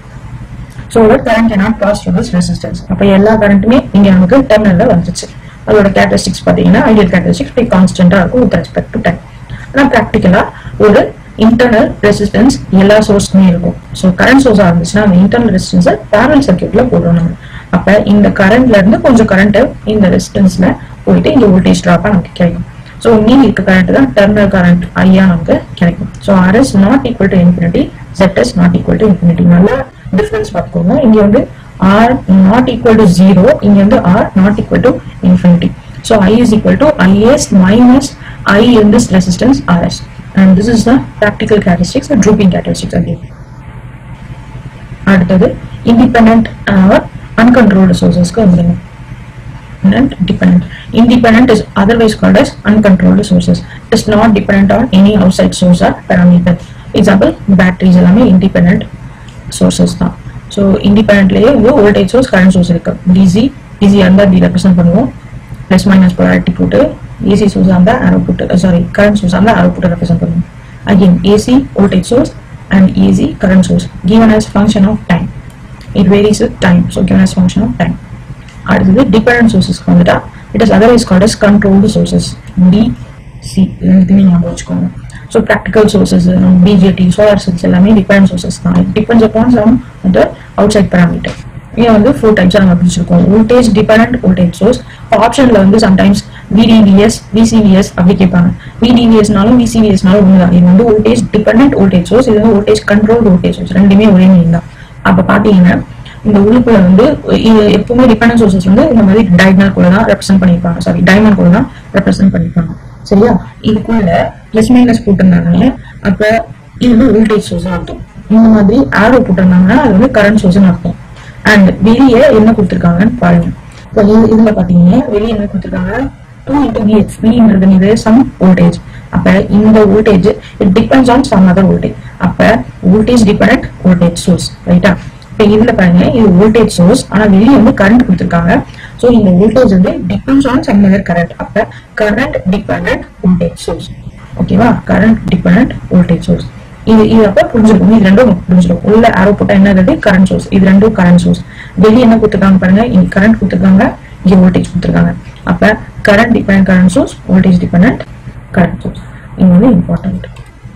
so the current cannot pass through this resistance அப்ப எல்லா கரண்ட்டுமே இங்க நமக்கு டெர்மினல்ல வந்துருச்சு அதோட கேரக்டரிஸ்டிக்ஸ் பாத்தீங்கன்னா ஐடியல் கேரக்டரிஸ்டிக்ஸ் பை கான்ஸ்டன்டா இருக்கும் வித் ரெஸ்பெக்ட் டு டைம் ஆனா ப்ராக்டிக்கலா ஒரு இன்டர்னல் ரெசிஸ்டன்ஸ் எல்லா சோர்ஸ்க்குமே இருக்கும் ஸோ கரண்ட் சோர்ஸா இருந்துச்சுன்னா அந்த இன்டர்னல் ரெசிஸ்டன்ஸை பேரல் சர்க்கியூட்ல போடுறோம் நம்ம அப்ப இந்த கரண்ட்ல இருந்து கொஞ்சம் கரண்ட் இந்த ரெசிஸ்டன்ஸ்ல போயிட்டு இந்த வோல்டேஜ் ட்ராப்பா நமக்கு கிடைக்கும் ஸோ மீதி இருக்க கரண்ட் தான் டெர்மினல் கரண்ட் ஐயா நமக்கு கிடைக்கும் so RS not equal to infinity ZS not equal to infinity நல்ல டிஃபரன்ஸ் பார்த்துக்கோங்க இங்க வந்து R not equal to zero இங்க வந்து R not equal to infinity so I is equal to IS minus I in this resistance RS and this is the practical characteristics the drooping characteristics again அடுத்தது independent or uncontrolled sources க்கு வந்துருங்க independent dependent independent is otherwise called as uncontrolled sources it is not dependent on any outside source or parameter example batteries எல்லாமே independent sources தான் so independentலயே வந்து voltage source current source இருக்கு DC DC இருந்தா இப்படி represent பண்ணுவோம் plus minus polarity போட்டு AC source அந்த arrow போட்டு சாரி current source அந்த arrow போட்டு ரெப்ரசென்ட் பண்ணுவோம் again AC voltage source and AC current source given as function of time it varies with time so given as function of time அடுத்தது dependent சோர்சஸ்க்கு வந்துட்டா it is otherwise called as controlled sources DC ரெண்டுமே ஞாபகம் வச்சுக்கோங்க so practical sources BJT solar cells எல்லாமே dependent sources தான் it depends upon some அந்த outside parameter இங்கே வந்து ஃபோர் டைப்ஸாக நம்ம பிடிச்சிருக்கோம் வோல்டேஜ் டிபெண்டன்ட் வோல்டேஜ் சோர்ஸ் ஆப்ஷனில் வந்து சம்டைம்ஸ் விடிவிஎஸ் விசிவிஎஸ் அப்படி கேட்பாங்க விடிவிஎஸ்னாலும் விசிவிஎஸ்னாலும் ஒன்று தான் இது வந்து வோல்டேஜ் டிபெண்டன்ட் வோல்டேஜ் சோர்ஸ் இது வந்து வோல்டேஜ் கண்ட்ரோல் வோல்டேஜ் சோர்ஸ் ரெண்டுமே ஒரே மீன் தான் அப்போ பார்த்தீங்கன்னா இந்த உறுப்புல வந்து இது எப்பவுமே டிபெண்டன்ட் சோர்சஸ் வந்து இந்த மாதிரி டயக்னல் கூட தான் ரெப்ரசென்ட் பண்ணிருப்பாங்க சாரி டைமண்ட் கூட தான் ரெப்ரசென்ட் பண்ணிருப்பாங்க சரியா இதுக்குள்ள பிளஸ் மைனஸ் போட்டிருந்தாங்க அப்ப இது வந்து வோல்டேஜ் சோர்ஸ் அர்த்தம் இந்த மாதிரி ஆரோ போட்டிருந்தாங்கன்னா அது வந்து கரண்ட் சோர்ஸ் அர்த்தம் அண்ட் வெளியே என்ன கொடுத்துருக்காங்கன்னு பாருங்க இப்போ இது- இதுல பாத்தீங்கன்னா வெளியே என்ன கொடுத்துருக்காங்க டூ இன்டூ விஎக்ஸ் விங்கிறது இது சம் வோல்டேஜ் அப்ப இந்த voltage it depends on some other voltage அப்ப வோல்டேஜ் டிபெண்ட் வோல்டேஜ் சோர்ஸ் ரைட்டா இப்போ இதுல பாருங்க இது வோல்டேஜ் சோர்ஸ் ஆனா வெளியே வந்து கரண்ட் கொடுத்துருக்காங்க ஸோ இந்த வோல்டேஜ் வந்து depends on some other current அப்ப கரண்ட் டிபெண்டன்ட் வோல்டேஜ் சோர்ஸ் ஓகேவா கரண்ட் டிபெண்டன்ட் வோல்டேஜ் சோர்ஸ் இது இது அப்ப புரிஞ்சிருக்கும் இது ரெண்டும் உங்களுக்கு புரிஞ்சிடும் உள்ள ஆரோ போட்டா என்னது கரண்ட் சோர்ஸ் இது ரெண்டும் கரண்ட் சோர்ஸ் வெளியே என்ன கொடுத்துருக்காங்க பாருங்க இங்க கரண்ட் கொடுத்துருக்காங்க இங்க வோல்டேஜ் கொடுத்துருக்காங்க அப்ப current depend current source voltage depend current source இது வந்து இம்பார்ட்டன்ட்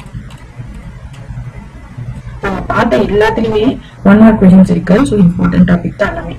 நம்ம பார்த்த எல்லாத்துலயுமே ஒன் மார்க் கொஸ்டின்ஸ் இருக்கு ஸோ இம்பார்ட்டன்ட் டாபிக் தான் எல்லாமே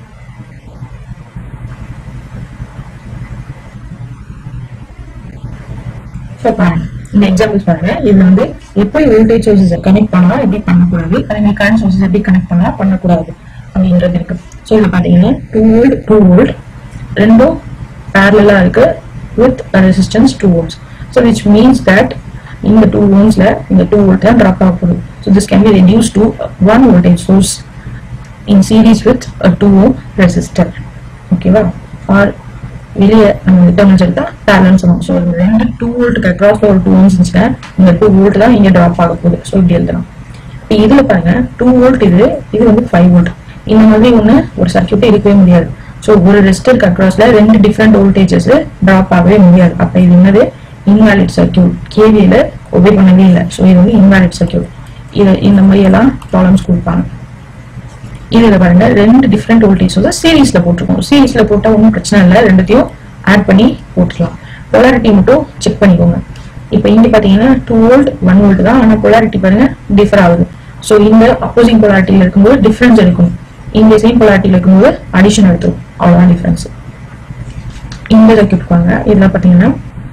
ஸோ பாருங்க இந்த எக்ஸாம்பிள்ஸ் பாருங்க இது வந்து எப்படி வோல்டேஜ் சோர்சஸ் கனெக்ட் பண்ணலாம் எப்படி பண்ணக்கூடாது அதே மாதிரி கரண்ட் சோர்சஸ் எப்படி கனெக்ட் பண்ணலாம் பண்ணக்கூடாது அப்படின்றது இருக்கு ஸோ இதுல பாத்தீங்கன்னா டூ வோல்ட் டூ வோல்ட் ரெண்டும் பேரலா இருக்கு with resistance two ohms so which means that இந்த டூ ஓம்ஸ்ல இந்த டூ வோல்ட் தான் ட்ராப் ஆக போகுது so this can be reduce to one voltage source in series with two ohm resistor ஓகேவா ஆர் வெளியே நம்ம டெர்மினல்ஸ் எடுத்தா பேரலன் சொல்லுவோம் ஸோ ரெண்டு டூ வோல்ட்டுக்கு அக்ராஸ்ல ஒரு டூ ஓம்ஸ் இருந்துச்சுன்னா இந்த டூ வோல்ட் தான் இங்க ட்ராப் ஆக போகுது ஸோ இப்படி எழுதலாம் இப்போ இதுல பாருங்க டூ வோல்ட் இது இது வந்து ஃபைவ் வோல்ட் இந்த மாதிரி ஒண்ணு ஒரு சர்க்கியூட்டே இருக்கவே முடியாது ஸோ ஒரு ரெசிஸ்டருக்கு அக்ராஸ்ல ரெண்டு டிஃப்ரெண்ட் வோல்டேஜஸ் ட்ராப் ஆகவே முடியாது அப்ப இது என்னது இன்வாலிட் சர்க்கியூட் கேவியில ஒபே பண்ணவே இல்லை ஸோ இது வந்து இன்வாலிட் சர்க்கியூட் இது இந்த மாதிரி எல்லாம் ப்ராப்ளம்ஸ் கொடுப்பாங்க இதுல பாருங்க ரெண்டு டிஃப்ரெண்ட் வோல்டேஜ் வந்து சீரீஸ்ல போட்டிருக்கோம் சீரீஸ்ல போட்டா ஒன்றும் பிரச்சனை இல்லை ரெண்டுத்தையும் ஆட் பண்ணி போட்டுக்கலாம் பொலாரிட்டி மட்டும் செக் பண்ணிக்கோங்க இப்போ இங்க பாத்தீங்கன்னா டூ வோல்ட் ஒன் வோல்ட் தான் ஆனா பொலாரிட்டி பாருங்க டிஃபர் ஆகுது ஸோ இந்த அப்போசிங் பொலாரிட்டியில இருக்கும்போது டிஃபரன்ஸ் எடுக்கணும் இந்த சேம் பொலாரிட்டியில இருக்கும்போது அடிஷன் எடுத்துரும் அவ்வளவுதான் டிஃபரன்ஸ் இந்த சர்க்கியூட் பாருங்க இதுல பாத்தீங்கன்னா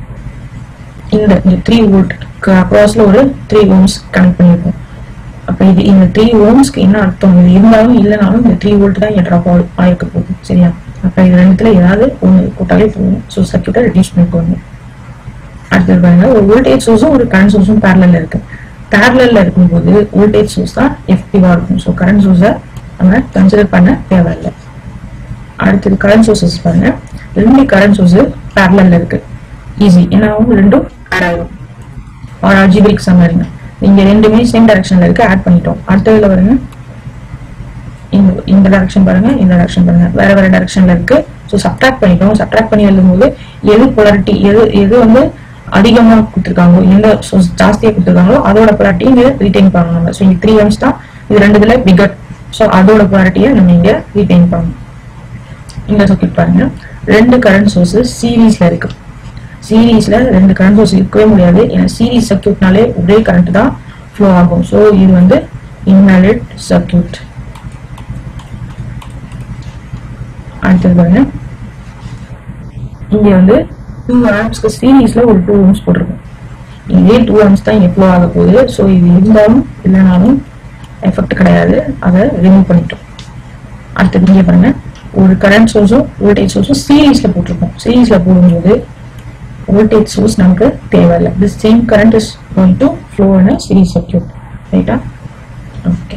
இந்த இந்த த்ரீ வோல்ட் அக்ராஸ்ல ஒரு த்ரீ ஓம்ஸ் கனெக்ட் பண்ணியிருக்கோம் அப்ப இது இந்த த்ரீ ஓம்ஸ்க்கு என்ன அர்த்தம் இது இருந்தாலும் இல்லைனாலும் இந்த த்ரீ வோல்ட் தான் இங்க ட்ராப் ஆயிருக்க போகுது சரியா அப்ப இது ரெண்டுத்துல ஏதாவது ஒண்ணு போட்டாலே போதும் ஸோ சர்க்கியூட்டை ரெடியூஸ் பண்ணிக்கோங்க அடுத்தது பாருங்க ஒரு வோல்டேஜ் சோர்ஸும் ஒரு கரண்ட் சோர்ஸும் பேரலல்ல இருக்கு பேரலல்ல இருக்கும்போது வோல்டேஜ் சோர்ஸ் தான் எஃபெக்டிவா இருக்கும் ஸோ கரண்ட் சோர்ஸை நம்ம கன்சிடர் பண்ண தேவையில்லை அடுத்தது கரண்ட் சோர்சஸ் பாருங்க ரெண்டு கரண்ட் சோர்ஸ் பேரலல்ல இருக்கு ஈஸி ஏன்னா அவங்க ரெண்டும் ஆட் ஆகும் ஒரு அல்ஜிபிரிக் சம்மரிங்க இங்க ரெண்டுமே சேம் டைரக்ஷன்ல இருக்கு ஆட் பண்ணிட்டோம் அடுத்ததுல பாருங்க இந்த இந்த டைரக்ஷன் பாருங்க இந்த டைரக்ஷன் பாருங்க வேற வேற டைரக்ஷன்ல இருக்கு ஸோ சப்ட்ராக்ட் பண்ணிட்டோம் சப்ட்ராக்ட் பண்ணி எழுதும்போது எது பொலாரிட்டி எது எது வந்து அதிகமா கொடுத்துருக்காங்களோ எந்த source ஜாஸ்தியா கொடுத்துருக்காங்களோ அதோட பொலாரிட்டி இங்க ரீடைன் பண்ணணும் ஸோ இங்க த்ரீ எம்ஸ் தான் இது ரெண்டுல பிகர் ஸோ அதோட பொலாரிட்டியை நம்ம இங்க ரீடைன் பண்ணணும் இந்த சர்க்கியூட் பாருங்க ரெண்டு கரண்ட் சோர்சஸ் சீரீஸ்ல இருக்கு சீரீஸ்ல ரெண்டு கரண்ட் சோர்ஸ் இருக்கவே முடியாது ஏன்னா சீரீஸ் சர்க்கியூட்னாலே ஒரே கரண்ட் தான் ஃப்ளோ ஆகும் ஸோ இது வந்து இன்வாலிட் சர்க்கியூட் அடுத்தது பாருங்க இங்க வந்து டூ ஆம்ஸ்க்கு சீரீஸ்ல ஒரு டூ ஓம்ஸ் போட்டிருக்கோம் இதே டூ ஆம்ஸ் தான் இங்க ஃப்ளோ ஆக போகுது ஸோ இது இருந்தாலும் இல்லைனாலும் எஃபெக்ட் கிடையாது அதை ரிமூவ் பண்ணிட்டோம் அடுத்தது இங்க பாருங்க ஒரு கரண்ட் சோர்ஸும் வோல்டேஜ் சோர்ஸும் சீரீஸ்ல போட்டிருக்கோம் சீரீஸ்ல போடும்போது வோல்டேஜ் சோர்ஸ் நமக்கு தேவையில்லை the same current is going to flow in a series circuit ரைட்டா ஓகே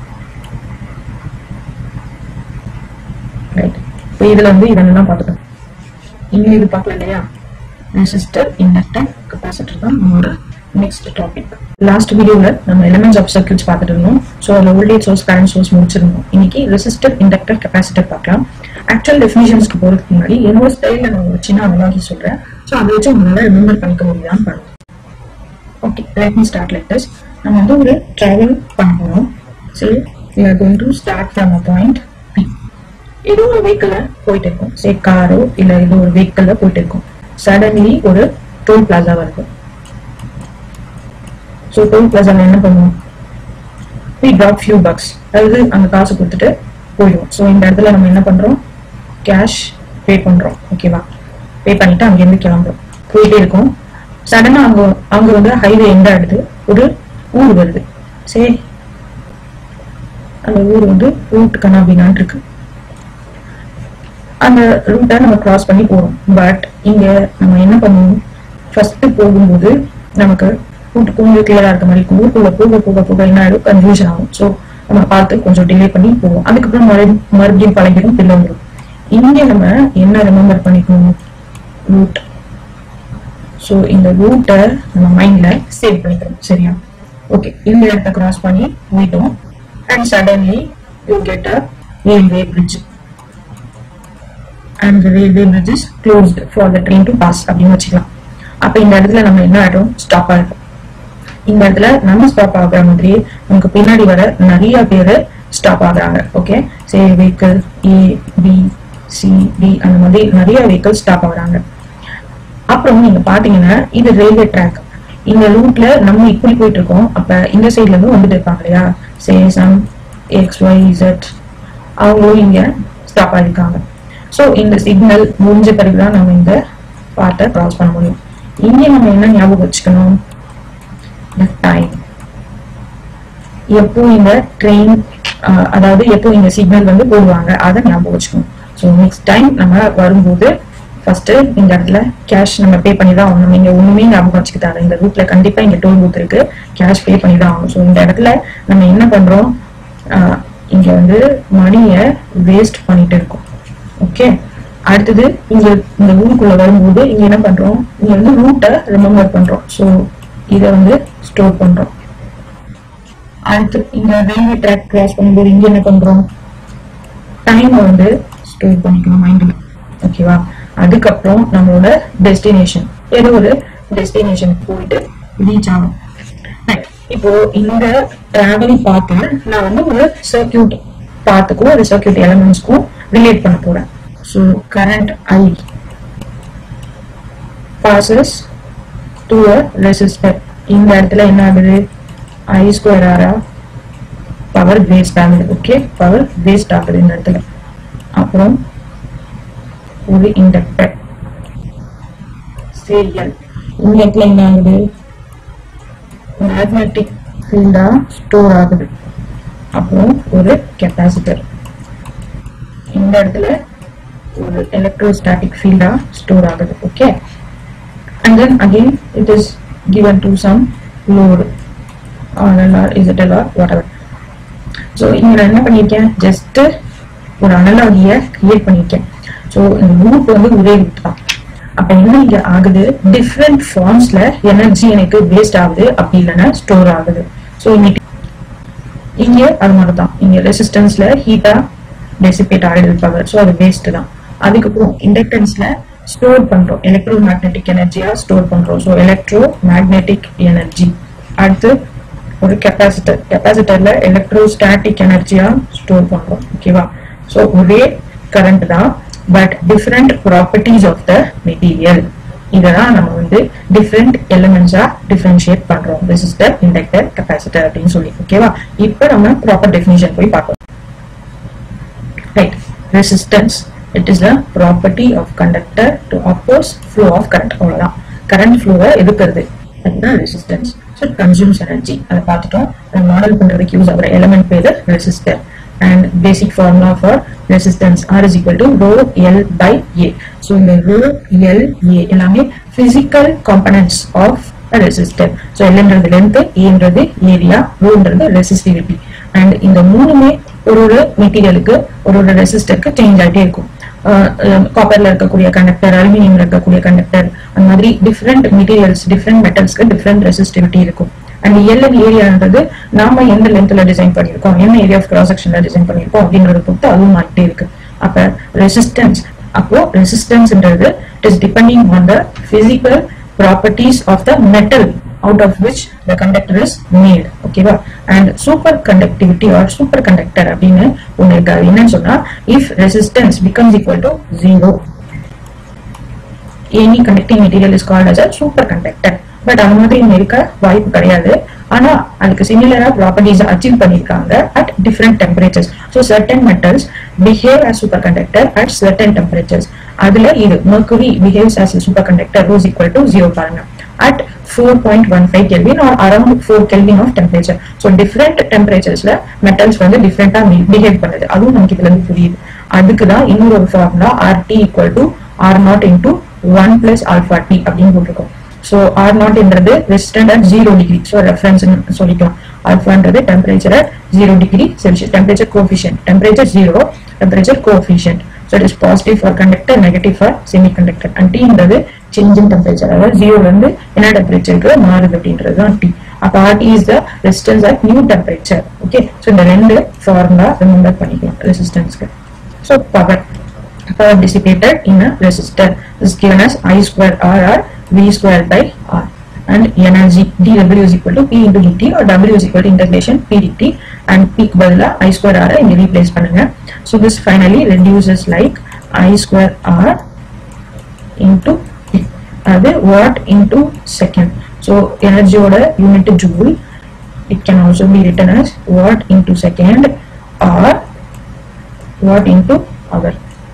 ரைட் இப்போ இதுல வந்து இதெல்லாம் பார்த்துட்டோம் இங்க இது பார்க்கல இல்லையா ரெசிஸ்டர் இண்டக்டர் கெப்பாசிட்டர் தான் நம்மளோட நெக்ஸ்ட் டாபிக் லாஸ்ட் வீடியோல நம்ம எலிமெண்ட்ஸ் ஆஃப் சர்க்கியூட்ஸ் பார்த்துட்டு இருந்தோம் ஸோ அதில் வோல்டேஜ் சோர்ஸ் கரண்ட் சோர்ஸ் முடிச்சிருந்தோம் இன்னைக்கு ரெசிஸ்டர் இண்டக்டர் கெப்பாசிட்டர் பார்க்கலாம் ஆக்சுவல் டெஃபினிஷன்ஸ்க்கு போறதுக்கு முன்னாடி என்னோட ஸ்டைலில் நான் ஒரு சின்ன அனலாகி சொல்றேன் ஸோ அதை வச்சு உங்களால ரிமெம்பர் பண்ணிக்க முடியுதான்னு பாருங்க okay let me start like this நம்ம வந்து ஒரு டிராவல் பண்ண போறோம் சரி we are going to start from a point P ஏதோ ஒரு வெஹிக்கிள்ல போயிட்டு இருக்கோம் சே காரோ இல்ல ஏதோ ஒரு வெஹிக்கிள்ல போயிட்டு இருக்கோம் சடன்லி ஒரு டோல் பிளாசா வருது ஸோ டோல் பிளாசால என்ன பண்ணுவோம் we drop few bucks அதாவது அந்த காசு கொடுத்துட்டு போயிடுவோம் ஸோ இந்த இடத்துல நம்ம என்ன பண்றோம் கேஷ் பே பண்றோம் ஓகேவா பே பண்ணிட்டு அங்கேருந்து கிளம்புறோம் போயிட்டே இருக்கோம் சடனா அங்க அங்க வந்து ஹைவே எண்ட் ஆயிடுது ஒரு ஊர் வருது சரி அந்த ஊர் வந்து ரூட் கனாபினான் இருக்கு அந்த ரூட்டை நம்ம கிராஸ் பண்ணி போறோம் பட் இங்க நம்ம என்ன பண்ணுவோம் ஃபர்ஸ்ட் போகும்போது நமக்கு ரூட் கொஞ்சம் கிளியரா இருக்க மாதிரி இருக்கும் ஊருக்குள்ள போக போக போக என்ன ஆயிடும் கன்ஃபியூஷன் ஆகும் ஸோ நம்ம பார்த்து கொஞ்சம் டிலே பண்ணி போவோம் அதுக்கப்புறம் மறு மறுபடியும் பழகிடும் பிள்ளை வந்துடும் இங்க நம்ம என்ன ரிமெம்பர் பண்ணிக்கணும் ரூட் ஸோ இந்த ரூட்டை நம்ம மைண்ட்ல சேவ் பண்ணிக்கிறோம் சரியா ஓகே இந்த இடத்த கிராஸ் பண்ணி போயிட்டோம் and suddenly you get a railway bridge and the railway bridge is closed for the train to pass அப்படின்னு வச்சுக்கலாம் அப்ப இந்த இடத்துல நம்ம என்ன ஆயிடும் ஸ்டாப் ஆயிடும் இந்த இடத்துல நம்ம ஸ்டாப் ஆகுற மாதிரி நமக்கு பின்னாடி வர நிறைய பேர் ஸ்டாப் ஆகுறாங்க okay say vehicle A B C D அந்த மாதிரி நிறைய வெஹிக்கிள் ஸ்டாப் ஆகுறாங்க அப்புறம் நீங்க பாத்தீங்கன்னா இது ரயில்வே ட்ராக் இந்த ரூட்ல நம்ம இப்படி போயிட்டு இருக்கோம் அப்ப இந்த சைட்ல இருந்து வந்துட்டு இருப்பாங்க இல்லையா சேசம் எக்ஸ் ஒய் இசட் அவங்களும் இங்க ஸ்டாப் ஆகிருக்காங்க ஸோ இந்த சிக்னல் முடிஞ்ச பிறகுதான் நம்ம இந்த பார்ட்டை கிராஸ் பண்ண முடியும் இங்க நம்ம என்ன ஞாபகம் வச்சுக்கணும் டைம் எப்போ இந்த ட்ரெயின் அதாவது எப்போ இந்த சிக்னல் வந்து போடுவாங்க அதை ஞாபகம் வச்சுக்கணும் ஸோ நெக்ஸ்ட் டைம் நம்ம வரும்போது ஃபர்ஸ்ட் இந்த இடத்துல கேஷ் நம்ம பே பண்ணி தான் ஆகணும் நீங்க ஒண்ணுமே ஞாபகம் வச்சுக்கிட்டாங்க இந்த ரூட்ல கண்டிப்பா இங்க டோல் பூத் இருக்கு கேஷ் பே பண்ணி தான் ஆகணும் ஸோ இந்த இடத்துல நம்ம என்ன பண்றோம் ஆஹ் இங்க வந்து மணியை வேஸ்ட் பண்ணிட்டு இருக்கோம் ஓகே அடுத்தது இங்க இந்த ஊருக்குள்ள வரும்போது இங்க என்ன பண்றோம் இங்க வந்து ரூட்டை ரிமெம்பர் பண்றோம் ஸோ இதை வந்து ஸ்டோர் பண்றோம் அடுத்து இந்த ரயில்வே ட்ராக் கிராஸ் பண்ணும்போது இங்க என்ன பண்றோம் டைம் வந்து ஸ்டோர் பண்ணிக்கணும் மைண்ட்ல ஓகேவா அதுக்கப்புறம் நம்மளோட டெஸ்டினேஷன் ஏதோ ஒரு டெஸ்டினேஷனுக்கு போயிட்டு ரீச் ஆகும் Right. இப்போ இந்த டிராவல் பார்த்து நான் வந்து ஒரு சர்க்கியூட் பார்த்துக்கும் ஒரு சர்க்கியூட் எலமெண்ட்ஸ்க்கும் ரிலேட் பண்ண போறேன் so current I passes to a resistor இந்த இடத்துல என்ன ஆகுது ஐ ஸ்கொயர் ஆரா பவர் வேஸ்ட் ஆகுது ஓகே பவர் வேஸ்ட் ஆகுது இந்த இடத்துல அப்புறம் ஒரு இண்டக்டர் சீரியல் இந்த இடத்துல என்ன ஆகுது மேக்னெட்டிக் ஃபீல்டா ஸ்டோர் ஆகுது அப்புறம் ஒரு கெப்பாசிட்டர் இந்த இடத்துல ஒரு எலக்ட்ரோஸ்டாட்டிக் ஃபீல்டா ஸ்டோர் ஆகுது okay and then again it is given to some load RLR ZLR whatever so இங்க நான் என்ன பண்ணியிருக்கேன் ஜஸ்ட் ஒரு அனலாகிய கிரியேட் பண்ணியிருக்கேன் ஸோ இந்த லூப் வந்து ஒரே லூப் தான் அப்ப என்ன இங்க ஆகுது டிஃப்ரெண்ட் ஃபார்ம்ஸ்ல எனர்ஜி எனக்கு வேஸ்ட் ஆகுது அப்படி இல்லைன்னா ஸ்டோர் ஆகுது ஸோ இன்னைக்கு இங்க அது மாதிரி தான் இங்க ரெசிஸ்டன்ஸ்ல ஹீட்டா டெசிபேட் ஆகிடுது பவர் ஸோ அது வேஸ்ட் தான் அதுக்கப்புறம் இண்டக்டன்ஸ்ல ஸ்டோர் பண்றோம் எலக்ட்ரோ மேக்னெட்டிக் எனர்ஜியா ஸ்டோர் பண்றோம் ஸோ எலக்ட்ரோ மேக்னெட்டிக் எனர்ஜி அடுத்து ஒரு கெப்பாசிட்டர் கெப்பாசிட்டர்ல எலக்ட்ரோ ஸ்டாட்டிக் எனர்ஜியா ஸ்டோர் பண்றோம் ஓகேவா ஸோ ஒரே கரண்ட் தான் but different properties of the material இதெல்லாம் நம்ம வந்து டிஃப்ரெண்ட் எலிமெண்ட்ஸா டிஃபரன்ஷியேட் பண்றோம் ரெசிஸ்டர் இண்டக்டர் கெப்பாசிட்டர் அப்படின்னு சொல்லி ஓகேவா இப்போ நம்ம ப்ராப்பர் டெஃபினிஷன் போய் பார்ப்போம் right resistance it is the property of conductor to oppose flow of current அவ்வளவுதான் கரண்ட் ஃப்ளோவை எதுக்குறது அதுதான் ரெசிஸ்டன்ஸ் ஸோ கன்சியூம்ஸ் எனர்ஜி அதை பார்த்துட்டோம் அதை மாடல் பண்றதுக்கு யூஸ் ஆகிற எலமெண்ட் பேரு resistor and basic formula for resistance R is equal to rho L by A. So இந்த rho L A எல்லாமே physical components of a resistor. So L ன்றது length, A ன்றது area, rho ன்றது resistivity. And இந்த மூணுமே ஒரு ஒரு மெட்டீரியலுக்கு ஒரு ஒரு ரெசிஸ்டருக்கு சேஞ்ச் ஆகிட்டே இருக்கும் காப்பர்ல இருக்கக்கூடிய கண்டக்டர் அலுமினியம்ல இருக்கக்கூடிய கண்டக்டர் அந்த மாதிரி டிஃப்ரெண்ட் மெட்டீரியல்ஸ் டிஃப்ரெண்ட் மெட்டல்ஸ்க்கு டிஃப்ரெண்ட் ரெசிஸ்டிவிட்டி இருக்கும் அண்ட் எல்என் ஏரியான்றது நாம எந்த லென்த்ல டிசைன் பண்ணியிருக்கோம் என்ன ஏரியா ஆஃப் கிராஸ் செக்ஷன்ல டிசைன் பண்ணியிருக்கோம் அப்படிங்கறத பொறுத்து அதுவும் மாறிட்டே இருக்கு அப்ப ரெசிஸ்டன்ஸ் அப்போ ரெசிஸ்டன்ஸ்ன்றது it is depending on the physical properties of the metal out of which the conductor is made ஓகேவா and super conductivity or super conductor அப்படின்னு ஒண்ணு இருக்கு அது என்னன்னு சொன்னா if resistance becomes equal to zero any conducting material is called as a superconductor but அந்த மாதிரி இங்க இருக்க வாய்ப்பு கிடையாது ஆனா அதுக்கு சிமிலரா ப்ராப்பர்ட்டிஸ் அச்சீவ் பண்ணிருக்காங்க at different temperatures so certain metals behave as superconductor at certain temperatures அதுல இது mercury behaves as a superconductor rho is equal to zero பாருங்க at 4.15 Kelvin or around 4 Kelvin of temperature. So different temperaturesல metals வந்து different behave பண்ணுது அதுவும் நமக்கு இதுல இருந்து புரியுது அதுக்கு தான் இன்னொரு ஒரு formula RT equal to R naught into 1 plus alpha T அப்படின்னு போட்டிருக்கோம் ஸோ ஆர் நாட்ன்றது resistant at zero degree so reference சொல்லிக்கலாம் ஆல்ஃபான்றது temperature at zero degree Celsius temperature coefficient temperature zero temperature coefficient so it is positive for conductor negative for semiconductor and டீன்றது change in temperature அதாவது ஜீரோல இருந்து என்ன டெம்பரேச்சருக்கு மாறுது அப்படின்றது தான் டி அப்போ RT is the resistance at new temperature okay so இந்த ரெண்டு ஃபார்முலா ரிமெம்பர் பண்ணிக்கலாம் ரெசிஸ்டன்ஸ்க்கு so power power dissipated in a resistor is given as I square R or V square by R and energy dW is equal to P into dt or W is equal to integration P dt and P க்கு பதிலா I square R இங்க replace பண்ணுங்க so this finally reduces like I square R into P அது watt into second so எனர்ஜியோட unit joule it can also be written as watt into second or watt into hour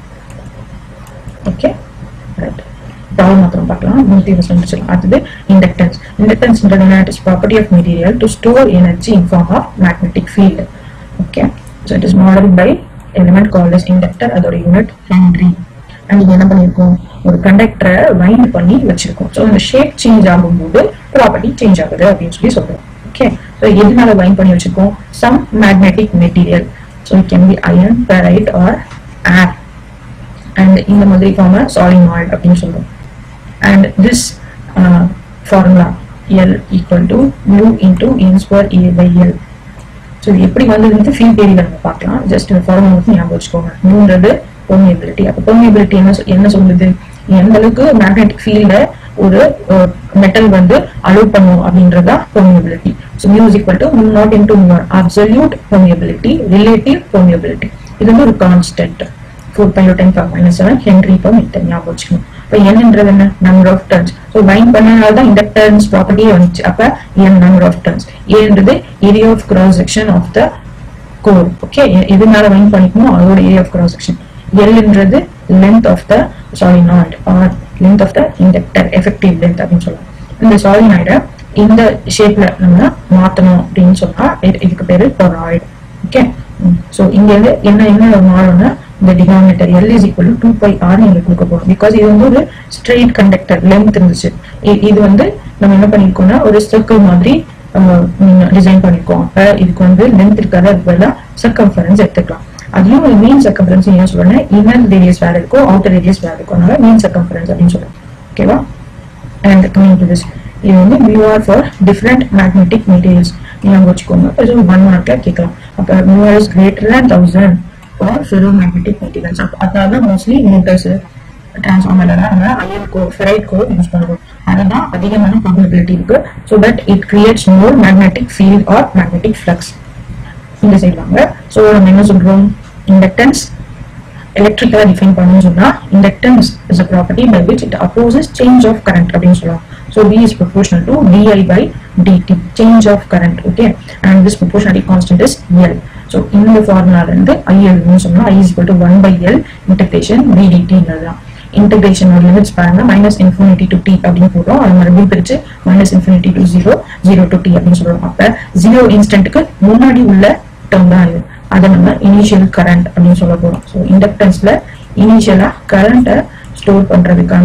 okay right power மாத்திரம் பார்க்கலாம் நூற்றி இருபது முடிச்சிடலாம் அடுத்தது inductance இண்டக்டன்ஸ்ன்றது என்ன it is property of material to store energy in form of magnetic field okay so it is model by element called as inductor அதோட unit Henry and இது என்ன பண்ணியிருக்கோம் ஒரு கண்டக்டரை வைண்ட் பண்ணி வச்சிருக்கோம் ஸோ இந்த ஷேப் சேஞ்ச் ஆகும்போது ப்ராப்பர்ட்டி சேஞ்ச் ஆகுது அப்படின்னு சொல்லி சொல்றோம் ஓகே ஸோ எதனால வைண்ட் பண்ணி வச்சிருக்கோம் some magnetic material so it can be iron ferrite or air and இந்த மாதிரி ஃபார்ம் சாலினாய்டு அப்படின்னு சொல்றோம் and this formula L equal to mu into N square A by L so இது எப்படி வந்ததுன்னு ஃபீல்ட் ஏரியில் நம்ம பார்க்கலாம் ஜஸ்ட் இந்த ஃபார்முலா மட்டும் ஞாபகம் வச்சுக்கோங்க மியூன்றது பெர்மியபிலிட்டி அப்போ பெர்மியபிலிட்டி என்ன சொ- என்ன சொல்லுது எந்த அளவுக்கு மேக்னெட்டிக் ஃபீல்ட ஒரு மெட்டல் வந்து அலோவ் பண்ணும் அப்படின்றதா permeability so mu is equal to mu nought into mu absolute permeability relative permeability இது வந்து ஒரு constant four pi ten power minus seven Henry per metre ஞாபகம் வச்சுக்கணும் இப்போ என்னன்றது என்ன number of turns so wind பண்ணனால தான் இண்டக்டன்ஸ் ப்ராப்பர்ட்டியே வந்துச்சு அப்போ என் நம்பர் ஆஃப் டர்ன்ஸ் ஏன்றது area of cross section of the core okay எதுனால வைண்ட் பண்ணிக்கணும் அதோட ஏரியா ஆஃப் கிராஸ் செக்ஷன் எல்ன்றது length of the solenoid or length of the inductor effective length அப்படின்னு சொல்லலாம் இந்த சாலினாய்டை இந்த ஷேப்ல நம்ம மாத்தணும் அப்படின்னு சொன்னா இது- இதுக்கு பேரு டொராய்டு ஓகே ஸோ இங்க இருந்து என்ன என்ன மாறும்னா இந்த denominator L is equal to by R நீங்க கொடுக்க போறோம் பிகாஸ் இது வந்து ஒரு ஸ்ட்ரெயிட் கண்டக்டர் லென்த் இருந்துச்சு இ- இது வந்து நம்ம என்ன பண்ணிருக்கோம்னா ஒரு சர்க்கிள் மாதிரி டிசைன் பண்ணிருக்கோம் அப்ப இதுக்கு வந்து லென்த் இருக்காது அதுக்கு பதிலாக சர்க்கம்ஃபரன்ஸ் எடுத்துக்கலாம் அதுலயும் ஒரு மீன் சர்க்கம்ஃபரன்ஸ் என்ன சொல்றேன் இன்னர் ரேடியஸ் வேற இருக்கும் அவுட்டர் ரேடியஸ் வேற இருக்கும் அதனால மீன் சர்க்கம்ஃபரன்ஸ் அப்படின்னு சொல்றேன் ஓகேவா அண்ட் கமிங் டு திஸ் இது வந்து mu R for different magnetic materials ஞாபகம் வச்சுக்கோங்க இது ஒன் மார்க்ல கேட்கலாம் அப்போ mu R is greater than thousand for ferromagnetic materials அப்போ அதாவது மோஸ்ட்லி மோட்டர்ஸ் டிரான்ஸ்ஃபார்மர்ல நம்ம iron core ferrite core use பண்றோம் அதுதான் அதிகமான ப்ராபபிலிட்டி இருக்கு so that it creates more magnetic field or magnetic flux இந்த சைடு வாங்க ஸோ நம்ம என்ன சொல்றோம் இண்டக்டன்ஸ் எலக்ட்ரிக்கலா டிஃபைன் பண்ணணும்னு சொன்னா inductance is a property by which it opposes change of current அப்படின்னு சொல்லலாம் so V is proportional to DI by dt change of current okay and this proportionality constant is L so இந்த ஃபார்முலால இருந்து IL னு சொன்னா I is equal to 1 by L integration V dt தான் integration ஒரு limits பாருங்க minus infinity to T அப்படின்னு போடுறோம் அது மறுபடியும் பிரிச்சு minus infinity to zero zero to T அப்படின்னு சொல்றோம் அப்ப ஜீரோ இன்ஸ்டன்ட்டுக்கு முன்னாடி உள்ள டேர்ம் தான் இது அதை நம்ம இனிஷியல் கரண்ட் அப்படின்னு சொல்ல போறோம் ஸோ இண்டக்டன்ஸ்ல இனிஷியலா கரண்ட்டை ஸ்டோர் பண்றதுக்கான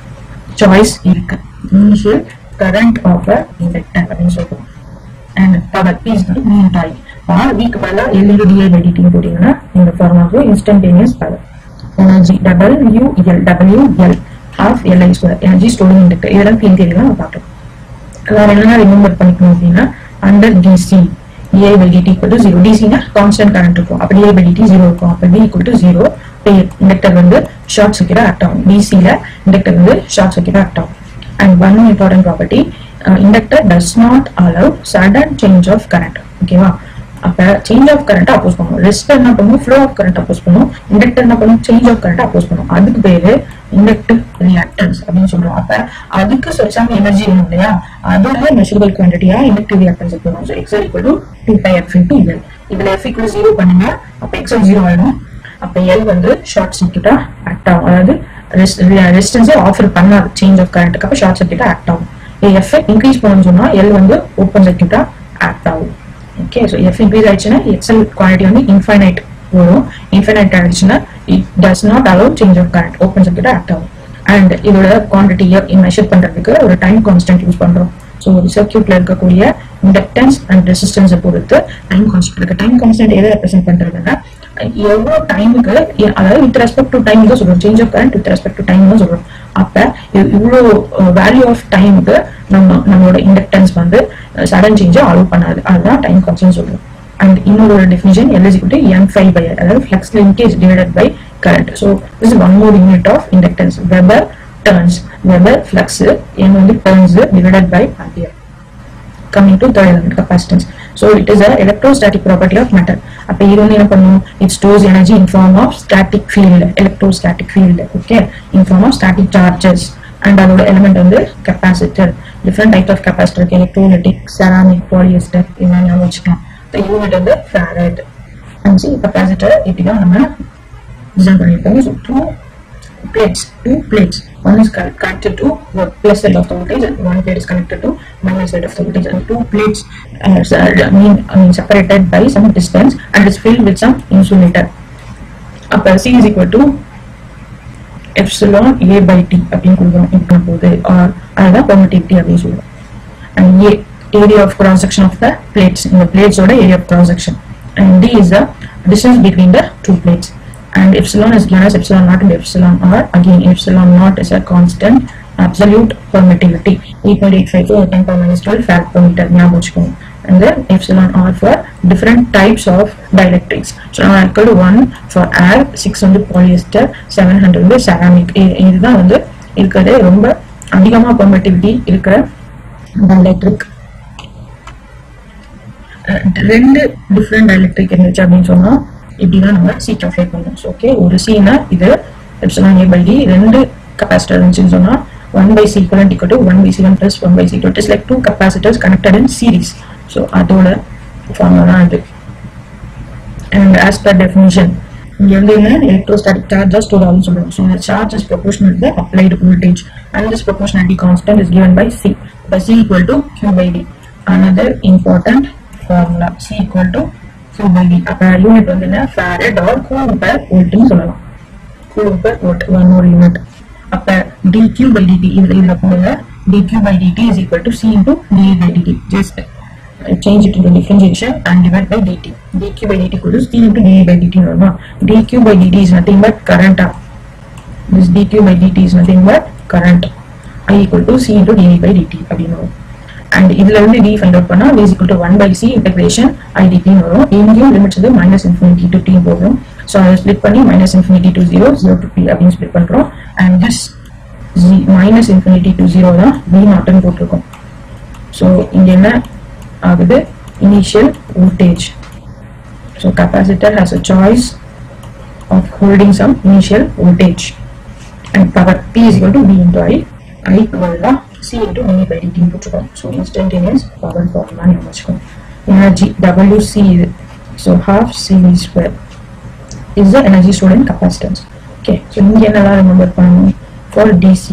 சாய்ஸ் இருக்கு initial current of a inductor அப்படின்னு சொல்றோம் அண்ட் பவர் பி இஸ் மீன் டாய் ஆர் வீக்கு பதிலா L into DI by DT போட்டீங்கன்னா இந்த ஃபார்முலாக்கு instantaneous power energy W L W L of LI square energy storing இருக்கு இதெல்லாம் ஃபீல் தெரியல நம்ம பார்க்கலாம் வேற என்னென்ன ரிமெம்பர் பண்ணிக்கணும் அப்படின்னா under DC A by DT equal to zero டிசினா கான்ஸ்டன்ட் கரண்ட் இருக்கும் அப்படி ஏ பை டிடி ஜீரோ இருக்கும் அப்ப T equal to zero inductor வந்து ஷார்ட் சர்க்கியூட்டா ஆக்ட் ஆகும் டிசில இண்டக்டர் வந்து ஷார்ட் சர்க்கியூட்டா ஆக்ட் ஆகும் and one important property inductor does not allow sudden change of current ஓகேவா அப்ப சேஞ்ச் ஆஃப் கரண்ட் அப்போஸ் பண்ணும் ரெஸ்ட் என்ன பண்ணும் ஃப்ளோ ஆஃப் கரண்ட் அப்போஸ் பண்ணும் இண்டக்டர் என்ன பண்ணும் சேஞ்ச் ஆஃப் கரண்ட் அப்போஸ் பண்ணும் அதுக்கு பேரு இண்டக்டிவ் ரியாக்டன்ஸ் அப்படின்னு சொல்றோம் அப்ப அதுக்கு சொச்சாம எனர்ஜி வேணும் இல்லையா அதோட மெஷரபிள் குவான்டிட்டியா இண்டக்டிவ் ரியாக்டன்ஸ் போடும் so X equal to two pi F into L இதுல எஃப் ஈக்குவல் ஜீரோ பண்ணுங்க அப்ப எக்ஸ் ஜீரோ ஆயிடும் அப்ப எல் வந்து ஷார்ட் சர்க்கியூட்டா ஆக்ட் ஆகும் அதாவது ரெசிஸ்டன்ஸே ஆஃபர் பண்ணாது சேஞ்ச் ஆஃப் கரண்ட்டுக்கு அப்ப ஷார்ட் சர்க்கியூட்டா ஆக்ட் ஆகும் எஃப் இன்க்ரீஸ் பண்ணணும்னு சொன்னா எல் வந்து ஓப்பன் சர்க்கியூட்டா ஆக்ட் ஆகும் ஓகே ஸோ எஃப் இன்க்ரீஸ் ஆயிடுச்சுன்னா எக்ஸல் குவாலிட்டி வந்து இன்ஃபைனைட் வரும் இன்ஃபைனைட் ஆயிடுச்சுன்னா it does not allow change of current open circuit act ஆகும் அண்ட் இதோட குவான்டிட்டியை மெஷர் பண்றதுக்கு ஒரு டைம் கான்ஸ்டன்ட் யூஸ் பண்றோம் ஸோ ஒரு சர்க்கியூட்ல இருக்கக்கூடிய இண்டக்டன்ஸ் அண்ட் ரெசிஸ்டன்ஸை பொறுத்து டைம் கான்ஸ்டன்ட் இருக்கு டைம் கான்ஸ்டன்ட் எதை ரெப்ரசென்ட் பண்றதுன்னா எவ்வளோ டைமுக்கு அதாவது வித் ரெஸ்பெக்ட் டு டைம் தான் சொல்றோம் change of current with respect to time தான் சொல்றோம் அப்ப இ- இவ்வளோ வேல்யூ ஆஃப் டைமுக்கு நம்ம நம்மளோட இண்டக்டன்ஸ் வந்து சடன் சேஞ்சை அலோவ் பண்ணாது அதுதான் டைம் கான்ஸ்டன்ட் சொல்றோம் அண்ட் இன்னொரு definition L is equal to N phi by அதாவது flux linkage divided by current so this one more unit of inductance weber turns weber flux N வந்து turns divided by ampere coming to third element capacitance so it is a electrostatic property of matter அப்ப இது வந்து என்ன பண்ணும் it stores energy in form of static field electrostatic field okay in form of static charges and அதோட element வந்து capacitor different types of capacitor இருக்கு electrolytic ceramic polyester இதெல்லாம் ஞாபகம் வச்சுக்கலாம் the unit வந்து farad and see capacitor இப்படிதான் நம்ம design பண்ணியிருக்கோம் so two plates, two plates. One is con- connected to the plus side of the voltage, and one plate is connected to minus side of the voltage. And two plates uh, s- I mean, I mean separated by some distance and is filled with some insulator. Up C is equal to epsilon A by T அப்படின்னு கொடுக்கணும் இருக்கும் போது or அதுதான் permittivity அப்படின்னு சொல்லுவோம் and A area of cross section of the plates இந்த plates ஓட area of cross section and D is the distance between the two plates and epsilon is given as epsilon naught and epsilon r again epsilon naught is a constant absolute permittivity 8.85 to 10 power minus 12 farad per meter ஞாபகம் வச்சுக்கோங்க and then epsilon r for different types of dielectrics so now equal to 1 for air 6 வந்து polyester 700 வந்து ceramic இ- இதுதான் வந்து இருக்கிறது ரொம்ப அதிகமா permittivity இருக்கிற dielectric அஹ் ரெண்டு டிஃப்ரெண்ட் எலக்ட்ரிக் இருந்துச்சு அப்படின்னு சொன்னா இப்படிதான் நம்ம சி கால்குலேட் பண்ணணும் ஓகே ஒரு சீனா இது எப்சிலான் ஏ பை டி ரெண்டு கெப்பாசிட்டர் இருந்துச்சுன்னு சொன்னா one by C equal equal to one by C one plus one by C two it's like two capacitors connected in series so அதோட formula தான் இது and as per definition இங்க வந்து என்ன electrostatic charge are stored ஆகும்னு சொல்றோம் so the charge is proportional to the applied voltage and this proportionality constant is given by c by c equal to q by d another important formula c equal to q by d அப்ப unit வந்து என்ன farad or coulomb per volt னு சொல்லலாம் coulomb per volt one more unit அப்ப dq by dt இதுல இதுல போடுங்க dq by dt is equal to c into dE by dt just uh, change it into differentiation and divide by dt. dq by dt equals c into dE by dt normal. dq by dt is nothing but current. ah. This dq by dt is nothing but current. i equal to c into dE by dt அப்படின்னு வரும் and இதுல இருந்து d find out பண்ணா d is equal to 1 by c integration i dt னு வரும் இங்கேயும் limits வந்து minus infinity to t போகும் ஸோ அதை ஸ்ப்ளிட் பண்ணி minus infinity to zero zero to t அப்படின்னு ஸ்ப்ளிட் பண்றோம் and this minus infinity to zero தான் v நாட்னு போட்டிருக்கோம் ஸோ இங்க என்ன ஆகுது initial voltage so capacitor has a choice of holding some initial voltage and power P is equal to P into I I டுவெல்லாம் C into mini by டிடின்னு போட்டுருக்கோம் so instantaneous power formula ஞாபகம் வச்சுக்கோங்க energy W C இது so half C square is the energy stored in capacitance okay so இங்கே என்னெல்லாம் remember பண்ணணும் for DC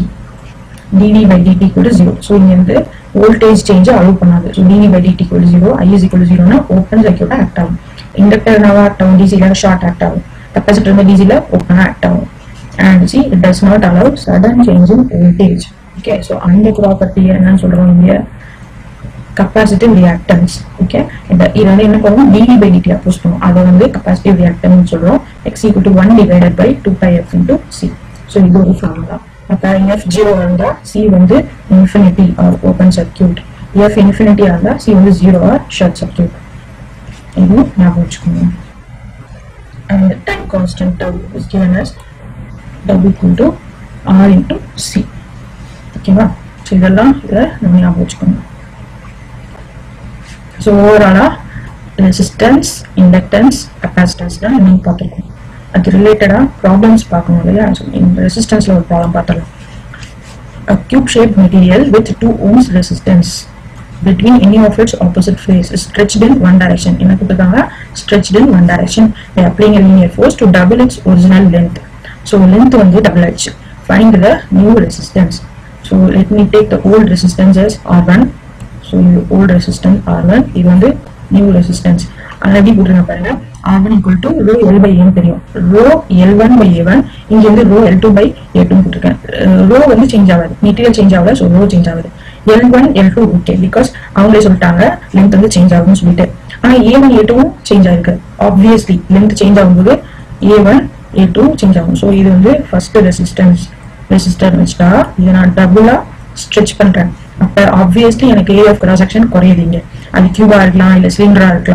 dv by dt equal to 0 so இங்க வந்து voltage change அலோவ் பண்ணாது so dv by dt equal to 0 i is equal to 0 னா open circuit act ஆகும் inductor என்னவா act ஆகும் dc ல ஷார்ட் ஆக்ட் ஆகும் கெப்பாசிட்டர் வந்து dc ல ஓப்பனா ஆக்ட் ஆகும் and see it does not allow sudden change in voltage okay so அந்த ப்ராப்பர்ட்டி என்னன்னு சொல்றோம் இங்க கெப்பாசிட்டிவ் ரியாக்டன்ஸ் ஓகே இந்த இது வந்து என்ன பண்ணுவோம் dv by dt அப்போஸ் பண்ணுவோம் அதை வந்து கெப்பாசிட்டிவ் ரியாக்டன்ஸ் சொல்றோம் x equal to 1 divided by 2 pi f into c so இது ஒரு ஃபார்முலா அப்போ எஃப் ஜீரோ இருந்தா சி வந்து infinity or open circuit F infinity இருந்தா சி வந்து ஜீரோ ஆர் ஷார்ட் சர்க்கியூட் இது ஞாபகம் வச்சுக்கோங்க and time constant tau is given as w equal to r into c ஓகேவா ஸோ இதெல்லாம் இதை நம்ம ஞாபகம் வச்சுக்கோங்க ஸோ ஓவராலாக ரெசிஸ்டன்ஸ் இண்டக்டன்ஸ் கெப்பாசிட்டன்ஸ் தான் நீங்கள் பார்த்துருக்கோம் அது ரிலேட்டடாக ப்ராப்ளம்ஸ் பார்க்கணும் இல்லையா ஸோ இந்த ரெசிஸ்டன்ஸில் ஒரு ப்ராப்ளம் பார்த்துடலாம் A cube shaped material with 2 ohms resistance between any of its opposite face is stretched in one direction. என்ன கொடுத்துருக்காங்க stretched in one direction by applying a linear force to double its original length. So length வந்து double ஆயிடுச்சு. Find the new resistance. So let me take the old resistance as R1. So இது old resistance R1. இது வந்து new resistance. அது எப்படி போட்டுருங்க பாருங்க R1 equal to rho L by A ன்னு தெரியும் rho L1 by A1 இங்க வந்து rho L2 by A2 ன்னு போட்டிருக்கேன் rho வந்து சேஞ்ச் ஆகாது மெட்டீரியல் சேஞ்ச் ஆகல ஸோ rho சேஞ்ச் ஆகுது L1 L2 ஓகே பிகாஸ் அவங்களே சொல்லிட்டாங்க லென்த் வந்து சேஞ்ச் ஆகும்னு சொல்லிட்டு ஆனா A1 A2 சேஞ்ச் ஆயிருக்கு ஆப்வியஸ்லி லென்த் சேஞ்ச் ஆகும்போது A1 A2 சேஞ்ச் ஆகும் ஸோ இது வந்து ஃபர்ஸ்ட் ரெசிஸ்டன்ஸ் ரெசிஸ்டர் வச்சுட்டா இதை நான் டபுளா ஸ்ட்ரெச் பண்றேன் அப்ப ஆப்வியஸ்லி எனக்கு ஏரியா ஆஃப் கிராஸ் செக்ஷன் குறையுது இங்க அது கியூபா இருக்கலாம் இல்ல சிலிண்டரா இருக்கலாம்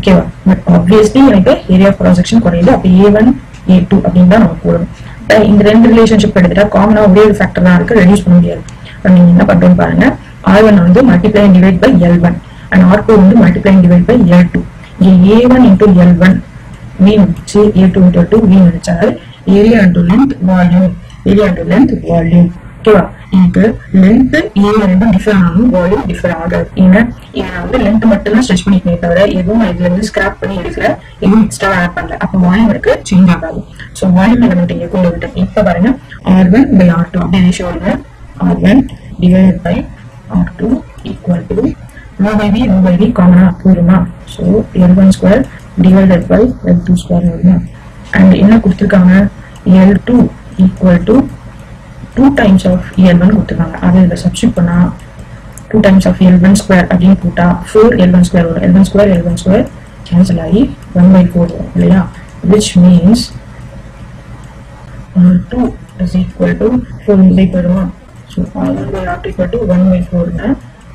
ஓகேவா பட் ஆப்வியஸ்லி எனக்கு ஏரியா ஆஃப் கிராஸ் செக்ஷன் குறையுது அப்போ ஏ ஒன் ஏ டூ அப்படின்னு தான் நம்ம போடணும் அஹ் இந்த ரெண்டு ரிலேஷன்ஷிப் எடுத்துட்டா காமனா ஒரே ஒரு ஃபேக்டர் தான் இருக்கு ரெடியூஸ் பண்ண முடியாது அப்ப நீங்க என்ன பண்றோம்னு பாருங்க ஆர் ஒன் வந்து multiply divide by L one and R two வந்து multiply divide by L two இங்கே A one into L one V வந்துச்சு A two into two V வந்துச்சால் area into length volume area into length volume ஓகேவா எனக்கு length ஏ ரெண்டும் differ ஆகும் volume differ ஆகாது ஏன்னா இங்க நான் வந்து லென்த் மட்டும் தான் ஸ்ட்ரெச் பண்ணிக்கணும் தவிர எதுவும் நான் இதுல இருந்து ஸ்கிராப் பண்ணி எடுக்கல எதுவும் எக்ஸ்ட்ரா ஆட் பண்ணல அப்போ வால்யூம் எனக்கு சேஞ்ச் ஆகாது ஸோ வால்யூம் எலிமெண்ட் இங்க கொண்டு வந்துட்டேன் இப்போ பாருங்க R one by R two அப்படியே ரேஷியோ வருங்க R one divide by R two equal to rho by V rho by V காமனா போயிருமா so L one square divided by L two square வருமா அண்ட் என்ன கொடுத்துருக்காங்க L two equal to two times of L one கொடுத்துருக்காங்க அதை இதில் substitute பண்ணா two times of L one square அப்படின்னு போட்டா ஃபோர் எல் ஒன் ஸ்கொயர் வரும் L one square L one square cancel ஆகி ஒன் பை ஃபோர் வரும் இல்லையா which means two is equal to four இதை போயிடுமா so R one by R equal to one by ஃபோர்னா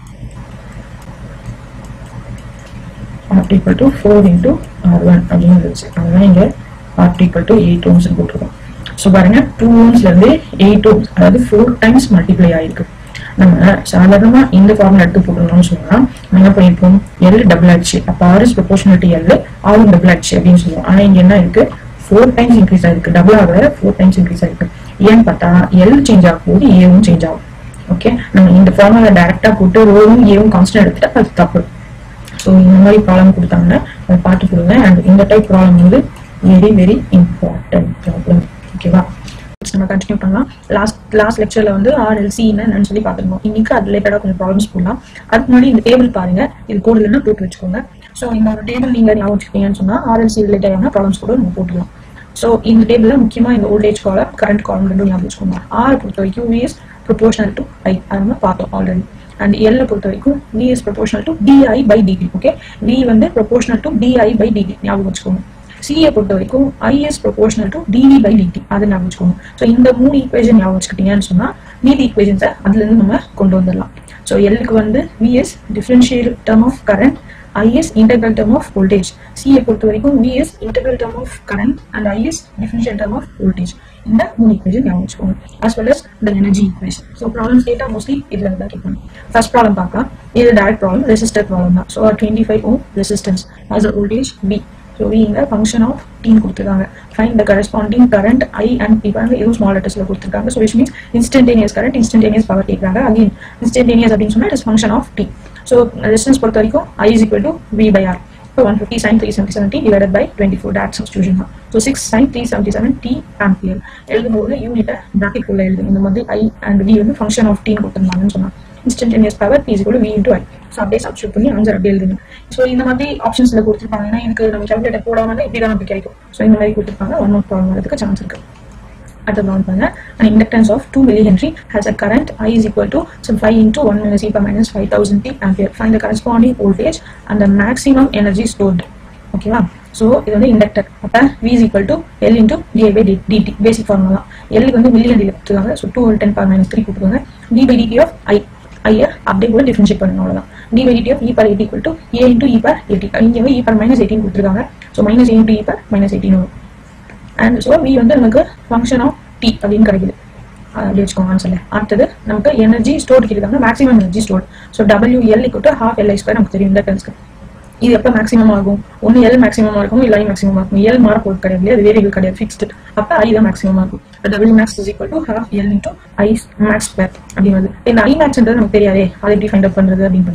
R equal to four into R one அப்படின்னு இருந்துச்சு அதுதான் இங்கே R equal to eight ohms போட்டிருக்கோம் ஸோ பாருங்க டூ ஓம்ஸ்ல இருந்து எயிட் ஓம்ஸ் அதாவது ஃபோர் டைம்ஸ் மல்டிப்ளை ஆயிருக்கு நம்ம சாதாரணமா இந்த ஃபார்முலா எடுத்து போட்டோம்னு சொன்னா நம்ம என்ன பண்ணிருப்போம் எல் டபுள் ஆச்சு அப்ப R is proportional to L ஆரும் டபுள் ஆச்சு அப்படின்னு சொல்லுவோம் ஆனா இங்க என்ன இருக்கு ஃபோர் டைம்ஸ் இன்க்ரீஸ் ஆயிருக்கு டபுள் ஆகல ஃபோர் டைம்ஸ் இன்க்ரீஸ் ஆயிருக்கு ஏன்னு பார்த்தா எல் சேஞ்ச் ஆகும் போது ஏவும் சேஞ்ச் ஆகும் ஓகே நம்ம இந்த ஃபார்முலா டைரக்டா போட்டு ரோவும் ஏவும் கான்ஸ்டன்ட் எடுத்துட்டா அது தப்பு ஸோ இந்த மாதிரி ப்ராப்ளம் கொடுத்தாங்கன்னா அதை பார்த்து கொடுங்க அண்ட் இந்த டைப் ப்ராப்ளம் வந்து வெரி வெரி இம்பார்ட்டன்ட் ப்ராப்ளம் ஓகேவா நம்ம கண்டினியூ பண்ணலாம் லாஸ்ட் லாஸ்ட் லெக்சர்ல வந்து ஆர்எல்சி என்னன்னு சொல்லி பார்த்துருந்தோம் இன்னைக்கு அது ரிலேட்டடாக கொஞ்சம் ப்ராப்ளம்ஸ் போடலாம் அதுக்கு முன்னாடி இந்த டேபிள் பாருங்க இது கோடு இல்லைன்னா போட்டு வச்சுக்கோங்க ஸோ இந்த ஒரு டேபிள் நீங்க ஞாபகம் வச்சுக்கீங்கன்னு சொன்னா ஆர்எல்சி ரிலேட்டடான ப்ராப்ளம்ஸ் கூட நம்ம போட்டுக்கலாம் ஸோ இந்த டேபிள்ல முக்கியமா இந்த ஓல்டேஜ் காலம் கரண்ட் காலம் ரெண்டும் ஞாபகம் வச்சுக்கோங்க ஆர் பொறுத்த வரைக்கும் விஎஸ் ப்ரொபோஷனல் டு ஐ அது நம்ம பார்த்தோம் ஆல்ரெடி அண்ட் எல்ல பொறுத்த வரைக்கும் V is proportional to DI by DT okay V வந்து proportional to DI by DT ஞாபகம் வச்சுக்கோங்க சிஏ பொறுத்த வரைக்கும் I is proportional to DV by DT அதை ஞாபகம் வச்சுக்கோங்க ஸோ இந்த மூணு ஈக்குவேஷன் ஞாபகம் வச்சுக்கிட்டீங்கன்னு சொன்னா மீதி ஈக்குவேஷன்ஸை அதுல இருந்து நம்ம கொண்டு வந்துடலாம் ஸோ எல்லுக்கு வந்து V is differential term of current IS integral term of voltage. CA பொறுத்த வரைக்கும் VS integral term of current and IS differential term of voltage. இந்த மூணு equation ஞாபகம் வச்சுக்கோங்க as well as the energy equation. So problems data mostly இதுல இருந்து தான் கேட்பாங்க. First problem பார்க்கலாம். இது direct problem, resistor problem தான். So 25 ohm resistance as a voltage V. So V இங்க function of T ன்னு கொடுத்திருக்காங்க. Find the corresponding current I and P பாருங்க இதுவும் small lettersல கொடுத்திருக்காங்க. So which means instantaneous current, instantaneous power கேட்கறாங்க. Again instantaneous அப்படின்னு சொன்னா it is function of T. So resistance பொறுத்த வரைக்கும் I is equal to V by R இப்போ one fifty sine three seventy seven T divide by twenty four that substitution தான் so six sine three seventy seven T ampere எழுதும்போது யூனிட்டை bracket உள்ள எழுது இந்த மாதிரி ஐ அண்ட் வி வந்து function of T கொடுத்துருந்தாங்கன்னு சொன்னாங்க instantaneous power P is V into I so அப்படியே சப்ஸ்டியூட் பண்ணி ஆன்சர் அப்படியே எழுதுங்க ஸோ இந்த மாதிரி ஆப்ஷன்ஸ்ல கொடுத்துருப்பாங்க ஏன்னா இதுக்கு நம்ம கால்குலேட்டர் போடாமல் இப்படி தான் நமக்கு கிடைக்கும் ஸோ இந்த மாதிரி கொடுத்துருப்பாங்க ஒன் நோட் ப்ராப்ளம் வரதுக்கு சான்ஸ் இருக்கு அடுத்த ப்ராப்ளம் பாருங்க an inductance of 2 millihenry has a current I is equal to some 5 into 1 minus e power minus 5000 t ampere. Find the corresponding voltage and the maximum energy stored. ஓகேவா so இது வந்து inductor அப்போ v is equal to L into di by dt basic formula தான் L க்கு வந்து milli ஹென்ரியில் கொடுத்துருக்காங்க so two ten power minus three கொடுத்துருக்காங்க d by dt of i ஐய அப்படியே கூட டிஃபரன்ஷியேட் பண்ணணும் அவ்வளோதான் d by dt of e power 8 equal to a into e power 80 இங்கே வந்து e power minus 18 கொடுத்துருக்காங்க so minus a into e power minus 18 வரும் அண்ட் ஸோ v வந்து நமக்கு ஃபங்க்ஷன் ஆஃப் டி அப்படின்னு கிடைக்குது அது அப்படி வச்சுக்கோங்க ஆன்சர்ல அடுத்தது நமக்கு எனர்ஜி ஸ்டோர் இருக்காங்க maximum energy store so W L equal to half LI square நமக்கு தெரியும் இந்த டென்ஸ்க்கு இது எப்போ மேக்ஸிமம் ஆகும் ஒன்று எல் மேக்ஸிமம் இருக்கும் இல்லை ஐ மேக்ஸிமம் ஆகும் எல் மாற போகிறது கிடையாது இல்லையா அது வேரியபிள் கிடையாது ஃபிக்ஸ்டு அப்போ ஐ தான் மேக்ஸிமம் ஆகும் W max is equal to half L into I max square அப்படிங்கிறது இந்த ஐ மேக்ஸ்ன்றது நமக்கு தெரியாதே அதை எப்படி ஃபைண்ட் அவுட் பண்ணுறது அப்படின்னு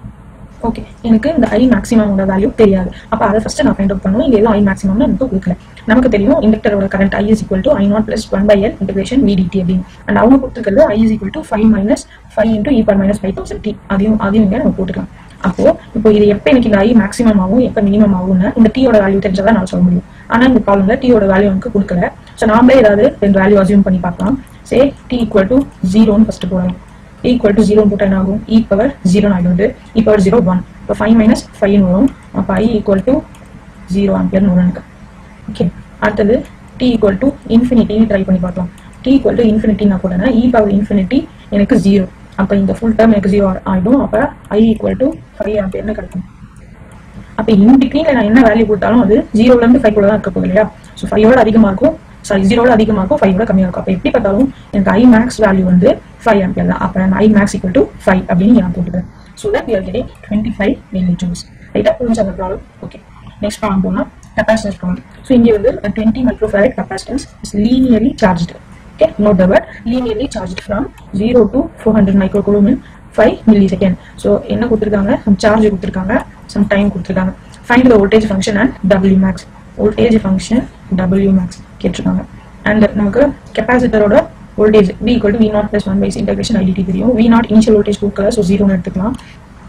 ஓகே எனக்கு இந்த ஐ மேக்ஸிமமோட வேல்யூ தெரியாது அப்போ அதை ஃபர்ஸ்ட் நான் ஃபைண்ட் அவுட் பண்ணுவோம் இங்கே எதுவும் ஐ மேக்ஸிமம் நமக்கு கொடுக்கல நமக்கு தெரியும் இண்டக்டரோட current I is equal to I naught plus one by L integration VDT அப்படின்னு அண்ட் அவங்க கொடுத்துருக்கிறது I is equal to five minus five into E power minus five thousand T அதையும் அதையும் இங்கே நம்ம போட்டுக்கலாம் அப்போ இப்போ இது எப்போ எனக்கு இந்த ஐ மேக்ஸிமம் ஆகும் எப்போ மினிமம் ஆகும்னு இந்த டீயோட வேல்யூ தெரிஞ்சதா நான் சொல்ல முடியும் ஆனால் இந்த ப்ராப்ளம்ல டீயோட வேல்யூ எனக்கு கொடுக்கல ஸோ நாமளே ஏதாவது ரெண்டு வேல்யூ அசியூம் பண்ணி பார்க்கலாம் சே டி ஈக்குவல் டு ஜீரோன்னு ஃபர்ஸ்ட் போடலாம் ஈக்குவல் டு ஜீரோ போட்டால் என்ன ஆகும் இ பவர் ஜீரோ ஆகிடுது இ பவர் ஜீரோ ஒன் இப்போ ஃபைவ் மைனஸ் ஃபைவ்னு வரும் அப்போ ஐ ஈக்குவல் டு ஜீரோ ஆம்பியர்னு வரும் எனக்கு ஓகே அடுத்தது டி ஈக்குவல் டு இன்ஃபினிட்டின்னு ட்ரை பண்ணி பார்க்கலாம் டி ஈக்குவல் டு இன்ஃபினிட்டி நான் போட்டேன்னா இ பவர் இன்ஃபினிட்டி எனக்கு ஜீரோ அப்போ இந்த ஃபுல் டேர்ம் எனக்கு ஜீரோ ஆகிடும் அப்போ ஐ ஈக்குவல் டு ஃபைவ் ஆம்பியர்னு கிடைக்கும் அப்போ இன் பிட்வீன்ல நான் என்ன வேல்யூ கொடுத்தாலும் அது ஜீரோல இருந்து ஃபைவ் தான் இருக்க போகுது இல்லையா ஸோ ஃபைவோட அதிகமாக இருக்கும் சாரி ஜீரோட அதிகமாக இருக்கும் ஃபைவோட கம்மியாக இருக்கும் அப்போ எப்படி பார்த்தாலும் எனக்கு ஐ மேக்ஸ் வேல்யூ வந்து ஃபைவ் ஆம்பியர் தான் அப்போ நான் I max equal to five அப்படின்னு நான் போட்டுக்கிறேன் so that we are getting twenty five milli joules ரைட்டா புரிஞ்சு அந்த ப்ராப்ளம் ஓகே நெக்ஸ்ட் ப்ராப்ளம் போனால் கெப்பாசிட்டன்ஸ் ப்ராப்ளம் ஸோ இங்கே வந்து twenty microfarad capacitance is linearly charged okay note the word linearly charged from 0 to 400 microcoulomb in 5 millisecond so என்ன கொடுத்திருக்காங்க some charge கொடுத்திருக்காங்க some time கொடுத்திருக்காங்க find the voltage function and w max voltage function w max கேட்டிருக்காங்க and நமக்கு கெப்பாசிட்டரோட voltage v equal to v naught plus 1 by c integration idt தெரியும் v naught initial voltage கொடுக்கல so 0 னு எடுத்துக்கலாம்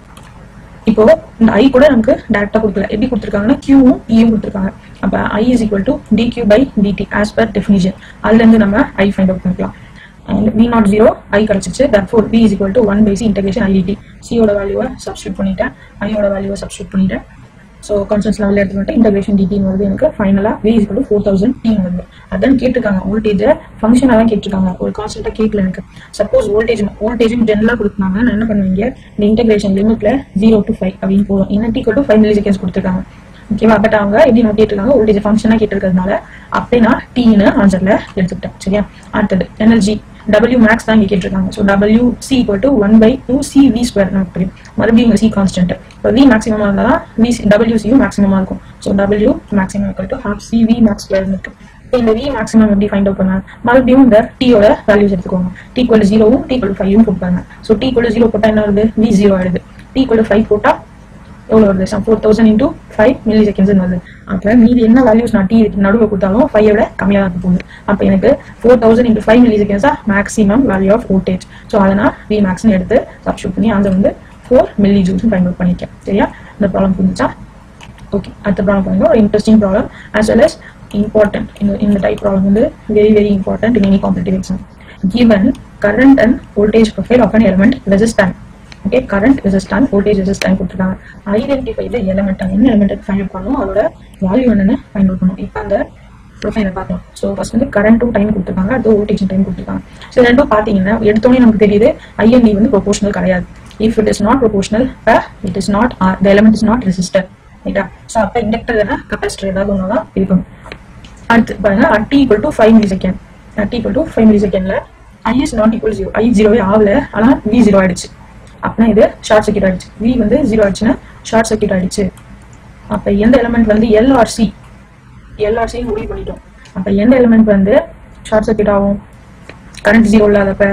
இப்போ இந்த ஐ கூட நமக்கு டேரக்டா கொடுக்கல எப்படி கொடுத்துருக்காங்கன்னா கியூவும் இயும் கொடுத்துருக்காங்க அப்ப I is equal to D Q by DT as per definition அதுல இருந்து நம்ம ஐ ஃபைண்ட் அவுட் பண்ணிக்கலாம் and V naught zero I கிடைச்சிச்சு that four V is equal to one by C integration IDT சியோட வேல்யூவை சப்ஸ்டியூட் பண்ணிட்டேன் ஐயோட வேல்யூவை சப்ஸ்டியூட் பண்ணிட்டேன் ஸோ கான்ஸ்டன்ஸ் லெவலில் எடுத்துக்கிட்டு இன்டெகிரேஷன் டிடின்னு வருது எனக்கு ஃபைனலாக V is to four thousand T வருது அதான் கேட்டிருக்காங்க வோல்டேஜை ஃபங்க்ஷனாக தான் கேட்டிருக்காங்க ஒரு கான்ஸ்டன்ட்டாக கேட்கல எனக்கு சப்போஸ் வோல்டேஜ் வோல்டேஜும் ஜென்ரலாக கொடுத்தாங்க நான் என்ன பண்ணுவீங்க இந்த இன்டெகிரேஷன் லிமிட்ல ஜீரோ டு ஃபைவ் அப்படின்னு போகும் என்ன T to five milli seconds கொடுத்துருக்காங்க ஓகேவா பட் அவங்க எப்படி நான் கேட்டிருக்காங்க வோல்டேஜ் ஃபங்க்ஷனாக கேட்டிருக்கிறதுனால அப்படியே நான் டீன்னு ஆன்சர்ல எடுத்துக்கிட்டேன் சரியா அடுத்தது எனர்ஜி டபிள்யூ மேக்ஸ் தான் இங்கே கேட்டிருக்காங்க so W C equal to one by two C V square நமக்கு தெரியும் மறுபடியும் இங்கே சி கான்ஸ்டன்ட் இப்போ வி மேக்ஸிமமாக இருந்தால் தான் வி டபிள்யூ சியும் மேக்ஸிமமாக இருக்கும் so W maximum equal to half C V max square இருக்கு இப்போ இந்த வி மேக்ஸிமம் எப்படி ஃபைண்ட் அவுட் பண்ணாங்க மறுபடியும் இந்த டீயோட வேல்யூஸ் எடுத்துக்கோங்க டி ஈக்குவல் ஜீரோவும் டி ஈக்குவல் ஃபைவும் போட்டாங்க ஸோ டி ஈக்குவல் ஜீரோ போட்டால் என்ன வருது வி ஜீரோ ஆயிடுது டி ஈக்குவல் ஃபைவ் போட்டால் எவ்வளோ வருது some four thousand into five milli seconds வருது அப்போ மீதி என்ன வேல்யூஸ் நான் டி நடுவில் கொடுத்தாலும் ஃபைவ் விட கம்மியாக தான் இருக்க போகுது அப்போ எனக்கு four thousand into five milli seconds தான் maximum value of voltage so அதை நான் வி மேக்ஸ்னு எடுத்து சப்ஸ்டியூட் பண்ணி அந்த வந்து ஃபோர் மில்லி ஜூல்ஸ் பயன்படுத்தி பண்ணிக்கேன் சரியா இந்த ப்ராப்ளம் புரிஞ்சுச்சா ஓகே அடுத்த ப்ராப்ளம் பாருங்க ஒரு interesting problem as well as important இந்த இந்த டைப் ப்ராப்ளம் வந்து very very important in any competitive exam given current and voltage profile of an element resistant okay current resistant voltage resistant கொடுத்துருக்காங்க identify the element என்ன element find out பண்ணணும் அதோட value என்னன்னு find out பண்ணணும் இப்போ அந்த ப்ரொஃபைலை பார்க்கலாம் ஸோ ஃபர்ஸ்ட் வந்து கரண்ட்டும் டைம் கொடுத்துருக்காங்க அடுத்து வோல்டேஜ் டைம் கொடுத்துருக்காங்க ஸோ ரெண்டும் பார்த்தீங்கன்னா எடுத்தோடனே நமக்கு தெரியுது ஐஎன்டி வந்து ப்ரொபோஷனல் கிடையாது if it is not proportional it is not the element is not resistor ரைட்டா ஸோ அப்போ இண்டக்டர் தானே கெப்பாசிட்டர் ஏதாவது ஒன்று தான் இருக்கணும் அடுத்து பாருங்க T equal to five milli second T equal to five milli செகண்ட்ல I is not equal zero I ஜீரோவே ஆகல ஆனால் வி ஜீரோ ஆயிடுச்சு அப்படின்னா இது ஷார்ட் சர்க்கியூட் ஆயிடுச்சு வி வந்து ஜீரோ ஆயிடுச்சுன்னா ஷார்ட் சர்க்கியூட் ஆயிடுச்சு அப்ப எந்த எலிமெண்ட் வந்து எல்ஆர்சி எல்ஆர்சி முடிவு பண்ணிட்டோம் அப்ப எந்த எலிமெண்ட் வந்து ஷார்ட் சர்க்கியூட் ஆகும் கரண்ட் ஜீரோ இல்லாதப்ப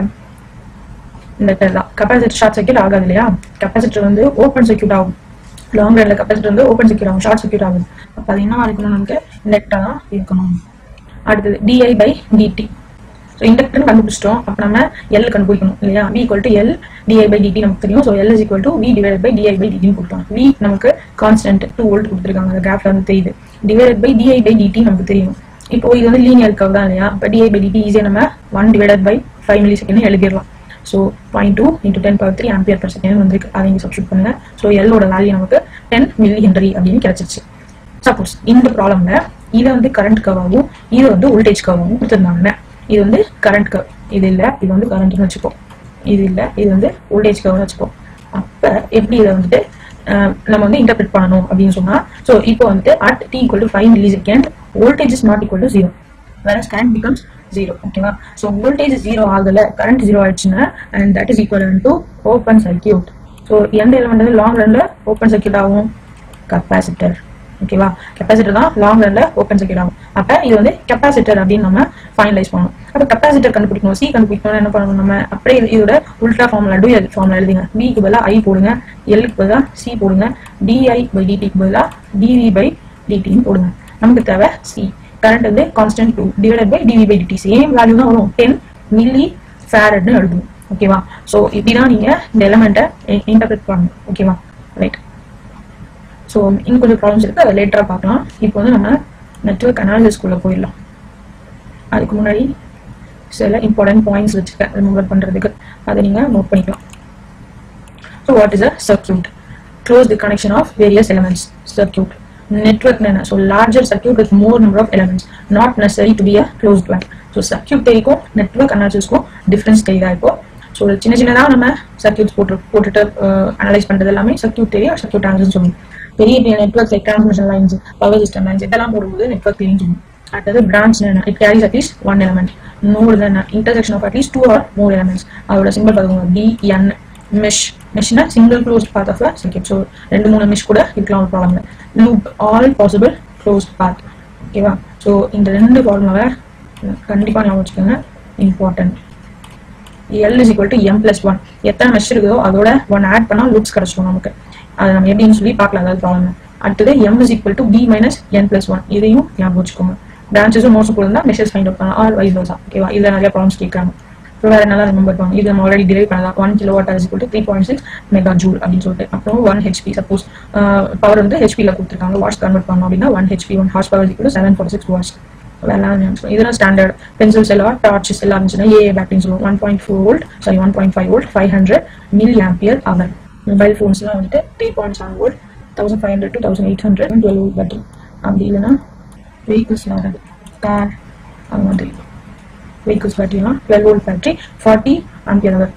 இந்த தான் கெப்பாசிட்டர் ஷார்ட் சர்க்கியூட் ஆகாது இல்லையா கெப்பாசிட்டர் வந்து ஓப்பன் சர்க்கியூட் ஆகும் லாங் ரன்ல கெப்பாசிட்டர் வந்து ஓப்பன் சர்க்கியூட் ஆகும் ஷார்ட் சர்க்கியூட் ஆகும் அப்ப அது என்ன இருக்கணும் நமக்கு இண்டக்டா தான் இருக்கணும் அடுத்தது டிஐ பை டிடி ஸோ இண்டக்டர்னு கண்டுபிடிச்சிட்டோம் அப்போ நம்ம எல் கண்டுபிடிக்கணும் இல்லையா V equal to L DI by DT நமக்கு தெரியும் so L is equal to V divide by DI by டிடின்னு கொடுத்தோம் வி நமக்கு கான்ஸ்டன்ட் டூ வோல்ட் கொடுத்துருக்காங்க அந்த கேப்ல வந்து தெரியுது divide by DI by DT நமக்கு தெரியும் இப்போ இது வந்து லீனியர் கவ் தான் இல்லையா இப்போ டிஐ பை டிடி ஈஸியாக நம்ம one divide by five milli millisecond எழுதிடலாம் so point two into ten power three ampere per second வந்துருக்கு அதை இங்கே சப்ஸ்டியூட் பண்ணுங்க ஸோ எல்லோட வேல்யூ நமக்கு டென் மில்லி ஹென்ரி அப்படின்னு கிடைச்சிருச்சு சப்போஸ் இந்த ப்ராப்ளம்ல இதை வந்து கரண்ட் கவாகவும் இதை வந்து வோல்டேஜ் கவாகவும் கொடுத்துருந்தாங்க இது வந்து கரண்ட் கர்வ் இது இல்ல இது வந்து கரண்ட்னு வச்சுப்போம் இது இல்ல இது வந்து வோல்டேஜ் கர்வ்னு வச்சுப்போம் அப்ப எப்படி இதை வந்துட்டு அஹ், நம்ம வந்து இன்டர்பிரட் பண்ணணும் அப்படின்னு சொன்னா ஸோ இப்போ வந்துட்டு at T equal to five milli millisecond voltage is not equal to zero வேற கரண்ட் பிகம்ஸ் ஜீரோ ஓகேவா ஸோ வோல்டேஜ் ஜீரோ ஆகல கரண்ட் ஜீரோ ஆயிடுச்சுன்னா and that is equal to open circuit so எந்த எலிமெண்ட் வந்து long ரன்ல open circuit ஆகும் capacitor ஓகேவா capacitor தான் லாங் ரன்ல ஓப்பன் சர்க்கியூட் ஆகும் அப்ப இது வந்து கெப்பாசிட்டர் அப்படின்னு நம்ம ஃபைனலைஸ் பண்ணணும் அப்ப கெப்பாசிட்டர் கண்டுபிடிக்கணும் சி கண்டுபிடிக்கணும் என்ன பண்ணணும் நம்ம அப்படியே இது- இதோட உல்டா ஃபார்முலா டூ எல் ஃபார்முலா எழுதுங்க பிக்கு பதிலா ஐ போடுங்க எல்லுக்கு பதிலா சி போடுங்க டிஐ பை டிடிக்கு பதிலா டிவி பை டிடின்னு போடுங்க நமக்கு தேவை சி கரண்ட் வந்து constant to divide by dv by dt same value தான் வரும் டென் மில்லி ஃபேரட்னு எழுதணும் ஓகேவா ஸோ இப்படிதான் நீங்க இந்த எலமெண்ட்டை இன்டர்பிரட் பண்ணணும் ஓகேவா ரைட் ஸோ இன்னும் கொஞ்சம் ப்ராப்ளம்ஸ் இருக்கு அதை லேட்டராக பார்க்கலாம் இப்போ வந்து நம்ம நெட்ஒர்க் அனாலிசிஸ்குள்ளே போயிடலாம் அதுக்கு முன்னாடி சில இம்பார்ட்டன்ட் பாயிண்ட்ஸ் வச்சுருக்கேன் ரிமூவல் பண்ணுறதுக்கு அதை நீங்கள் நோட் பண்ணிக்கலாம் so what is a circuit close the connection of various elements circuit network என்ன so larger circuit with more number of elements not necessary to be a closed one so circuit தேரிக்கும் network அனாலிசிஸ்க்கும் difference தெரியுதா இப்போ so சின்ன சின்னதாக நம்ம circuits போட்டு போட்டுட்டு அனலைஸ் பண்ணுறது எல்லாமே சர்க்கியூட் தேரி சர்க்கியூட் அனாலிசிஸ் சொல்லுவோம் பெரிய பெரிய networks like transmission lines power system lines இதெல்லாம் போடும்போது நெட்ஒர்க் லிங்க் சொல்லுவோம் அடுத்தது பிரான்ச் என்ன it carries at least one element node என்ன intersection of at least two or more elements அதோட சிம்பிள் பார்த்துக்கோங்க டி என் மெஷ் மெஷ்னா single close path of circuit so ரெண்டு மூணு மெஷ் கூட இருக்கலாம் ஒரு problem loop all possible close path ஓகேவா ஸோ இந்த ரெண்டு ஃபார்முலாவை கண்டிப்பாக ஞாபகம் வச்சுக்கோங்க important L is equal to M plus one எத்தனை மெஷ் இருக்குதோ அதோட ஒன் ஆட் பண்ணால் லூப்ஸ் கிடைச்சிடும் நமக்கு அதை நம்ம எப்படின்னு சொல்லி பார்க்கலாம் அதாவது ப்ராப்ளம் அடுத்தது M is equal to B minus N plus one இதையும் ஞாபகம் வச்சுக்கோங்க பிரான்ச்சஸும் நோட்ஸ் கொடுத்தா மெஷஸ் ஃபைண்ட் அவுட் பண்ணலாம் ஆர் வைஸ் வர்சா ஓகேவா இதில் நிறைய ப்ராப்ளம்ஸ் கேட்குறாங்க ஸோ வேற நல்லா ரிமெம்பர் பண்ணுவோம் இது நம்ம ஆல்ரெடி டிரைவ் பண்ணலாம் one kilowatt is equal to three point six mega megajoule அப்படின்னு சொல்லிட்டு அப்புறம் ஒன் ஹெச்பி சப்போஸ் பவர் வந்து ஹெச்பியில் கொடுத்துருக்காங்க வாட்ஸ் கன்வெர்ட் பண்ணோம் அப்படின்னா one HP one horsepower equal seven forty six watts வேலாம் இதெல்லாம் ஸ்டாண்டர்ட் பென்சில்ஸ் எல்லாம் டார்ச்சஸ் எல்லாம் இருந்துச்சுன்னா ஏ பேட்டரின்னு சொல்லுவோம் one point four volt sorry one point five volt five hundred milliampere hour mobile ஃபோன்ஸ்லாம் வந்துட்டு three point seven volt thousand five hundred to thousand eight hundred twelve volt battery அப்படி இல்லைன்னா வெஹிக்கிள்ஸ்லாம் வராது கார் அது மாதிரி வெஹிக்கிள்ஸ் பேட்டரிலாம் twelve volt battery forty ampere hour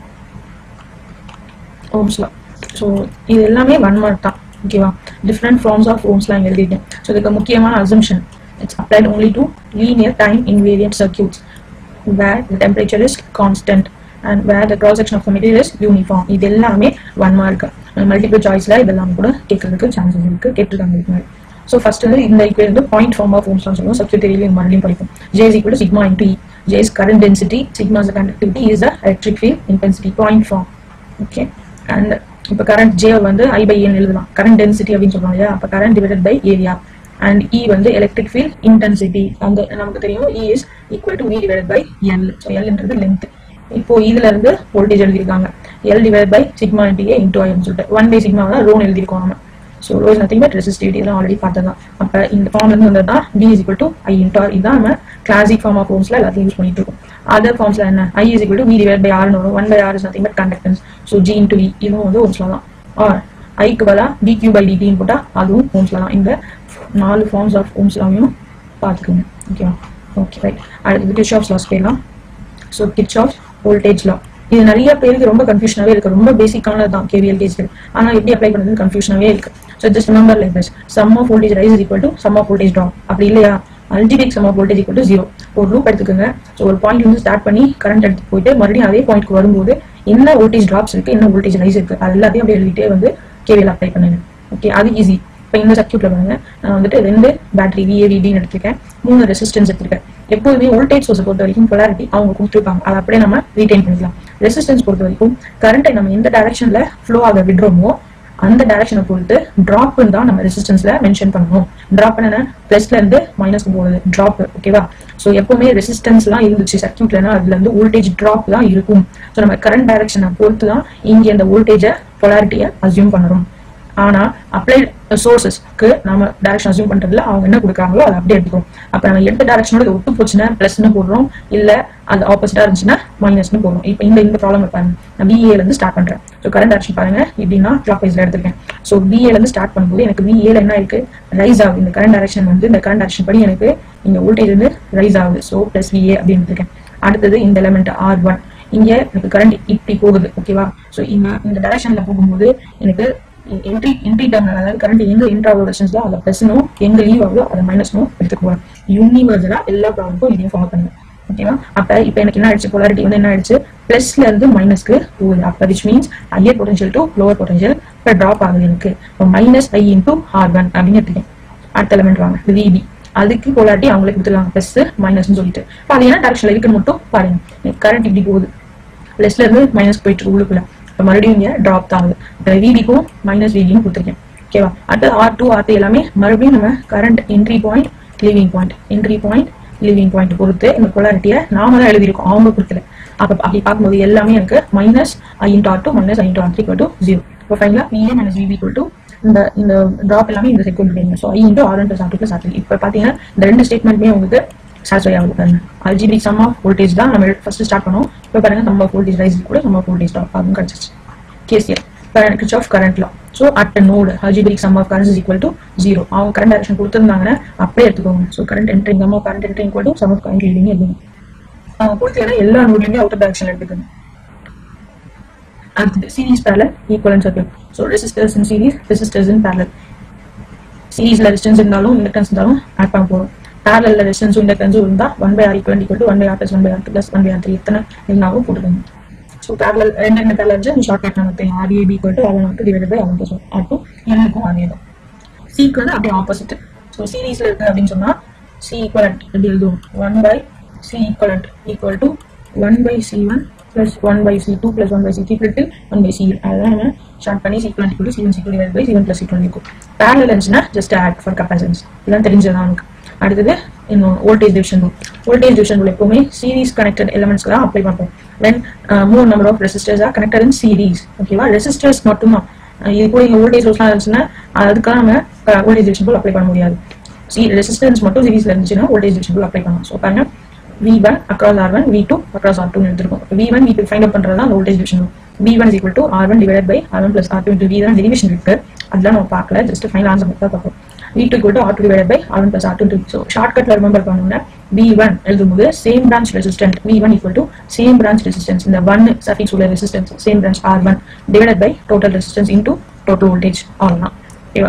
ஓம்ஸ்லாம் ஸோ இது எல்லாமே ஒன் மார்க் தான் ஓகேவா டிஃப்ரெண்ட் ஃபார்ம்ஸ் ஆஃப் ஓம்ஸ்லாம் இங்கே எழுதிட்டேன் ஸோ இதுக்கு முக்கியமான assumption it's applied only to linear time invariant circuits where the temperature is constant and where the cross section of the material is uniform இது எல்லாமே ஒன் மார்க் மல்டிபிள் சாய்ஸ்ல இதெல்லாம் கூட கேட்கறதுக்கு chances இருக்கு கேட்டிருக்காங்க இதுக்கு முன்னாடி ஸோ ஃபர்ஸ்ட் வந்து இந்த ஈக்குவேல் வந்து பாயிண்ட் ஃபார்ம் ஆஃப் ஓம்ஸ் சொல்லுவோம் சர்க்கியூட் தெரியல மறுபடியும் படிப்போம் J is equal sigma into E J is current density sigma is conductivity is the electric field intensity point form okay and இப்போ கரண்ட் ஜே வந்து I by ஏன்னு எழுதலாம் current density அப்படின்னு சொல்லுவாங்க இல்லையா அப்போ current divided by area and E வந்து electric field intensity அந்த நமக்கு தெரியும் E is equal to V divide by L so எல்ன்றது லென்த் இப்போ இதுல இருந்து வோல்டேஜ் எழுதியிருக்காங்க L divide by sigma into A into ஐன்னு சொல்லிட்டு ஒன் பை சிக்மா தான் ரோன் எழுதியிருக்கோம் நம்ம so rho is nothing but resistivity தான் ஆல்ரெடி பார்த்ததான் அப்போ இந்த ஃபார்ம்ல இருந்து வந்தது தான் V is equal to I into R இதான் நம்ம கிளாசிக் ஃபார்ம் ஆஃப் ஃபோம்ஸ்ல எல்லாத்தையும் யூஸ் பண்ணிட்டு இருக்கோம் அதர் ஃபார்ம்ஸ்ல என்ன I is equal to V divide by ஆர்னு வரும் one by R is nothing but conductance so G into E இதுவும் வந்து ஓம்ஸ்ல தான் ஆர் ஐக்கு பதிலாக டி கியூ பை டிடின்னு போட்டால் அதுவும் ஓம்ஸ்ல தான் இந்த நாலு ஃபார்ம்ஸ் ஆஃப் ஓம்ஸ்லாவையும் பார்த்துக்கோங்க ஓகேவா ஓகே ரைட் அடுத்து கிர்ச்சாஃப்ஸ் லாஸ் போயிடலாம் ஸோ கிர்ச்சாஃப்ஸ் வோல்டேஜ் லா இது நிறைய பேருக்கு ரொம்ப கன்ஃபியூஷனாகவே இருக்கு ரொம்ப பேசிக்கானது தான் கேவிஎல் கேஜ்கள் ஆனால் எப்படி அப்ளை பண்ணுறது கன்ஃபியூஷனாகவே இருக்கு so just remember like this sum of voltage rise equal to sum of voltage drop அப்படி இல்லையா algebraic sum of voltage equal to zero ஒரு லூப் எடுத்துக்கோங்க ஸோ ஒரு பாயிண்ட் வந்து ஸ்டார்ட் பண்ணி கரண்ட் எடுத்து போயிட்டு மறுபடியும் அதே பாயிண்ட்க்கு வரும்போது என்ன வோல்டேஜ் ட்ராப்ஸ் இருக்கு என்ன வோல்டேஜ் ரைஸ் இருக்கு அது எல்லாத்தையும் அப்படியே எழுதிட்டே வந்து கேவிஎல் அப்ளை பண்ணுங்க ஓகே அது ஈஸி இப்போ இந்த சர்க்கியூட்ல பாருங்க நான் வந்துட்டு ரெண்டு பேட்டரி விஏவிடின்னு எடுத்திருக்கேன் மூணு ரெசிஸ்டன்ஸ் எடுத்திருக்கேன் எப்போதுமே வோல்டேஜ் சோர்ஸ் பொறுத்த வரைக்கும் பொலாரிட்டி அவங்க கொடுத்துருப்பாங்க அதை அப்படியே நம்ம ரீடைன் பண்ணிக்கலாம் ரெசிஸ்டன்ஸ் பொறுத்த வரைக்கும் கரண்ட்டை நம்ம எந்த டைரக்ஷன்ல ஃப்ளோ ஆக விடுறோமோ அந்த டைரக்ஷனை பொறுத்து டிராப் தான் நம்ம ரெசிஸ்டன்ஸ்ல மென்ஷன் பண்ணணும் டிராப் என்ன பிளஸ்ல இருந்து மைனஸ்க்கு போகுது டிராப் ஓகேவா ஸோ எப்பவுமே ரெசிஸ்டன்ஸ் எல்லாம் இருந்துச்சு சர்க்கியூட்லனா அதுல இருந்து வோல்டேஜ் டிராப் தான் இருக்கும் ஸோ நம்ம கரண்ட் டைரக்ஷனை பொறுத்து தான் இங்க அந்த வோல்டேஜை பொலாரிட்டியை அசியூம் பண்ணுறோம் ஆனா அப்ளைட் சோர்சஸ்க்கு நம்ம டைரக்ஷன் அசியூம் பண்றதுல அவங்க என்ன கொடுக்குறாங்களோ அதை அப்படியே எடுத்துக்கிறோம் அப்ப நம்ம எந்த டைரக்ஷனோட ஒத்து போச்சுன்னா பிளஸ்னு போடுறோம் இல்ல அது ஆப்போசிட்டா இருந்துச்சுன்னா மைனஸ்னு போடுறோம் இப்போ இந்த இந்த ப்ராப்ளம் பாருங்க நான் பிஏல இருந்து ஸ்டார்ட் பண்றேன் ஸோ கரண்ட் டைரக்ஷன் பாருங்க இப்படின்னா கிளாக் வைஸ்ல எடுத்திருக்கேன் ஸோ பிஏல இருந்து ஸ்டார்ட் பண்ணும்போது எனக்கு பிஏல என்ன இருக்கு ரைஸ் ஆகுது இந்த கரண்ட் டைரக்ஷன் வந்து இந்த கரண்ட் டைரக்ஷன் படி எனக்கு இந்த வோல்டேஜ் வந்து ரைஸ் ஆகுது ஸோ பிளஸ் விஏ அப்படின்னு இருக்கேன் அடுத்தது இந்த எலமெண்ட் ஆர் ஒன் இங்க எனக்கு கரண்ட் இப்படி போகுது ஓகேவா ஸோ இந்த இந்த டைரக்ஷன்ல போகும்போது எனக்கு என்ட்ரி என்ட்ரி டர்மினல் அதாவது கரண்ட் எங்க என்ட்ரு ஆகுது ரெசிஸ்டன்ஸ்ல அதை பிளஸ்னும் எங்க லீவ் ஆகுதோ அதை மைனஸ்னும் எடுத்துக்குவோம் யூனிவர்சலா எல்லா ப்ராப்ளமுக்கும் இதையும் ஃபாலோ பண்ணுங்க ஓகேவா அப்ப இப்போ எனக்கு என்ன ஆயிடுச்சு போலாரிட்டி வந்து என்ன ஆயிடுச்சு பிளஸ்ல இருந்து மைனஸ்க்கு போகுது அப்ப which means higher potential to lower potential இப்போ ட்ராப் ஆகுது எனக்கு இப்போ minus I into R one அப்படின்னு எடுத்துக்கேன் அடுத்த எலமெண்ட் வாங்க விபி அதுக்கு போலாரிட்டி அவங்களே கொடுத்துருக்காங்க பிளஸ் மைனஸ்னு சொல்லிட்டு இப்போ அது என்ன டேரக்ஷன்ல இருக்குன்னு மட்டும் பாருங்க கரண்ட் இப்படி போகுது பிளஸ்ல இருந்து மைனஸ் போயிட்டு இருக்கு உள்ளுக்குள்ள இப்போ மறுபடியும் இங்கே ட்ராப் தான் ஆகுது இப்போ விபிக்கும் மைனஸ் விபியும் கொடுத்துருக்கேன் ஓகேவா அடுத்து ஆர் டூ ஆர் எல்லாமே மறுபடியும் நம்ம current entry point leaving point entry point leaving point பொறுத்து இந்த பொலாரிட்டியை நாம தான் எழுதியிருக்கோம் அவங்க கொடுக்கல அப்போ அப்படி பார்க்கும்போது எல்லாமே எனக்கு minus I into R two minus I into R three to zero இப்போ ஃபைனலாக விஏ மைனஸ் விபி டு இந்த இந்த ட்ராப் எல்லாமே இந்த செட் கொண்டு so I into R into R two plus R three இப்போ பார்த்தீங்கன்னா இந்த ரெண்டு ஸ்டேட்மெண்ட்மே உங்களுக்கு சாட்டிஸ்ஃபை ஆகுது பாருங்க அல்ஜிபிக் சம் ஆஃப் வோல்டேஜ் தான் நம்ம ஃபர்ஸ்ட் ஸ்டார்ட் பண்ணோம் இப்போ பாருங்க நம்ம வோல்டேஜ் ரைஸ் கூட நம்ம வோல்டேஜ் ட்ராப் அதுவும் கிடைச்சிச்சு KCL current of current law so at node algebraic sum of current is equal to zero அவங்க கரண்ட் டைரக்ஷன் கொடுத்துருந்தாங்கன்னா அப்படியே எடுத்துக்கோங்க so current entering sum of current entering equal to sum of current லீடிங் எழுதுங்க அவங்க கொடுத்தீங்கன்னா எல்லா நோட்லையுமே அவுட்டர் டைரக்ஷன் எடுத்துக்கணும் அடுத்தது series parallel equivalent circuit so resistors in series resistors in parallel சீரிஸ்ல ரெசிஸ்டன்ஸ் இருந்தாலும் இண்டக்டன்ஸ் இருந்தாலும் ஆட் பண்ண போகிறோம் பேரலில் ரெசிஸ்டன்ஸும் இண்டக்டன்ஸும் இருந்தால் one by R equal equal to one by R plus one by R plus one by R three இத்தனை இருந்தாலும் போட்டுக்கோங்க ஸோ பேரலல் ரெண்டு ரெண்டு பேரலல் இருந்துச்சு ஷார்ட் கட் நமக்கு RAB equal to R one two divide by R plus one R two எனக்கும் அதே தான் சிக்கு வந்து அப்படியே ஆப்போசிட் ஸோ சீரீஸ்ல இருக்கு அப்படின்னு சொன்னா சி ஈக்குவலண்ட் எப்படி எழுதுவோம் one by C equivalent equal to one by C one plus one by C two plus one by C three to one by C அதான் நம்ம ஷார்ட் பண்ணி C equivalent equal C one C two divide by C one plus C two இருக்கும் parallel இருந்துச்சுன்னா just add for capacitance இதெல்லாம் தெரிஞ்சதான் நமக்கு அடுத்தது இன்னும் voltage division rule voltage division rule எப்பவுமே சீரிஸ் கனெக்டட் எலிமெண்ட்ஸ்க்கு தான் அப்ளை பண்ணுறோம் வென் மூணு number of resistors are connected in series ஓகேவா ரெசிஸ்டர்ஸ் மட்டும்தான் அஹ் இது கூட இங்க வோல்டேஜ் சோர்ஸ்லாம் இருந்துச்சுன்னா அதுக்காக நம்ம வோல்டேஜ் டிவிஷன் ரூல் அப்ளை பண்ண முடியாது சி ரெசிஸ்டன்ஸ் மட்டும் சீரிஸ்ல இருந்துச்சுன்னா வோல்டேஜ் டிவிஷன் ரூல் அப்ளை பண்ணலாம் ஸோ பாருங்க V one across R one V two across R two எடுத்திருக்கோம் V one V two find out பண்றது தான் voltage division rule V one is equal to R one divide by R one plus R two into V தான் derivation இருக்கு அதெல்லாம் நம்ம பார்க்கல just final answer மட்டும் தான் பார்ப்போம் V two equal to R two divide by R one plus R two so ஷார்ட்கட்ல remember பண்ணோம்னா வி ஒன் எழுதும்போது same branch resistant V one equal to same branch resistance இந்த ஒன் சஃபிக்ஸ் உள்ள resistance same branch R one divide by total resistance into total voltage அவ்வளோதான் ஓகேவா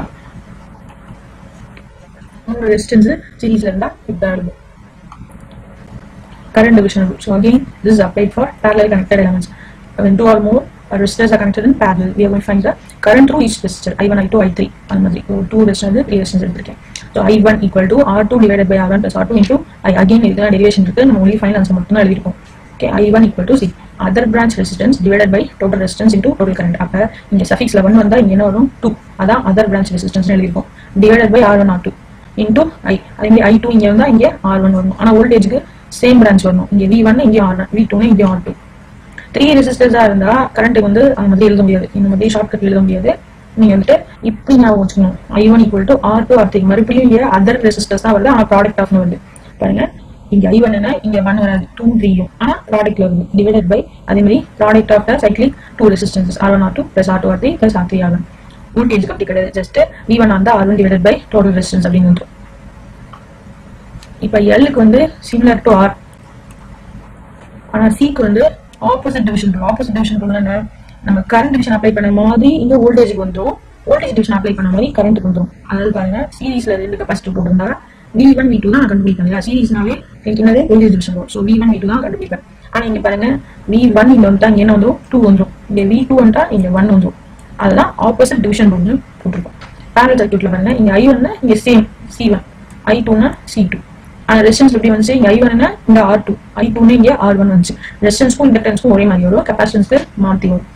மூணு resistance சீரீஸ்ல இருந்தா இப்படி எழுதும் current division rule. So again, this is applied for parallel connected elements. When two or more uh, resistors are connected in parallel, we are going to find the current through each resistor. I1, I2, I3. அந்த மாதிரி ஒரு two resistance three resistance எடுத்திருக்கேன் so I one equal to R two divide by R one plus R two into I again இதுதான் derivation இருக்கு நம்ம only final answer மட்டும் தான் எழுதிருக்கோம் okay I one equal to see other branch resistance divide by total resistance into total current அப்போ இங்க சஃபிக்ஸ்ல one வந்தா இங்க என்ன வரும் டூ அதான் அதர் பிரான்ச் ரெசிஸ்டன்ஸ் எழுதிருக்கோம் divide by R one R two into I அதே மாதிரி ஐ டூ இங்க வந்தா இங்க ஆர் ஒன் வரணும் ஆனா வோல்டேஜ்க்கு சேம் பிரான்ச் வரணும் இங்க வி ஒன் இங்கே ஆர் ஒன் வி டூ இங்கே ஆர் டூ த்ரீ ரெசிஸ்டர்ஸா இருந்தா கரண்ட்டுக்கு வந்து அந்த மாதிரி எழுத முடியாது இந்த மாதிரி ஷார்ட் கட் எழுத முடியாது நீங்க வந்துட்டு இப்படி ஞாபகம் வச்சுக்கணும் I one equal to R two R three மறுபடியும் இங்க அதர் ரெசிஸ்டர்ஸ் தான் வருது ஆனா ப்ராடக்ட் ஆஃப்னு வருது பாருங்க இங்க ஐ ஒன் இங்க ஒன் வராது டூ த்ரீயும் ஆனா ப்ராடக்ட்ல வருது டிவைடட் பை அதே மாதிரி product of the cyclic two resistances R one R two plus R two R three plus R three R one voltage அப்படி கிடையாது ஜஸ்ட் வி ஒன் அந்த R one divided by total resistance அப்படின்னு வந்துடும் இப்ப எல்லுக்கு வந்து similar to R ஆனா சிக்கு வந்து opposite division rule opposite division rule என்ன நம்ம கரண்ட் டிவிஷன் அப்ளை பண்ண மாதிரி இங்க வோல்டேஜ்க்கு வந்துரும் வோல்டேஜ் டிவிஷன் அப்ளை பண்ண மாதிரி கரண்ட்டுக்கு வந்துரும் அதாவது பாருங்க சீரீஸ்ல ரெண்டு கெப்பாசிட்டி போட்டிருந்தா வி ஒன் வி டூ தான் நான் கண்டுபிடிப்பேன் இல்லையா சீரீஸ்னாவே எனக்கு என்னது வோல்டேஜ் டிவிஷன் வரும் so V one V two தான் கண்டுபிடிப்பேன் ஆனா இங்க பாருங்க வி ஒன் இங்க வந்துட்டா இங்க என்ன வந்துரும் டூ வந்துரும் இங்க வி டூ வந்துட்டா இங்க ஒன் வந்துரும் அதுதான் ஆப்போசிட் டிவிஷன் ரூல்னு போட்டிருக்கோம் பேரல் சர்க்யூட்ல பாருங்க இங்க ஐ ஒன்னா இங்க சேம் சி ஒன் ஐ டூனா சி டூ அந்த ரெசிஸ்டன்ஸ் எப்படி வந்துச்சு இங்க ஐ ஒன்னா இங்க ஆர் டூ ஐ டூன்னு இங்க ஆர் ஒன் வந்துச்சு ரெசிஸ்டன்ஸ்க்கும் இண்டக்டன்ஸ்க்கும் ஒரே மாதிரி வரும் கெப்பாசிட்டன்ஸ்க்கு மாற்றி வரும்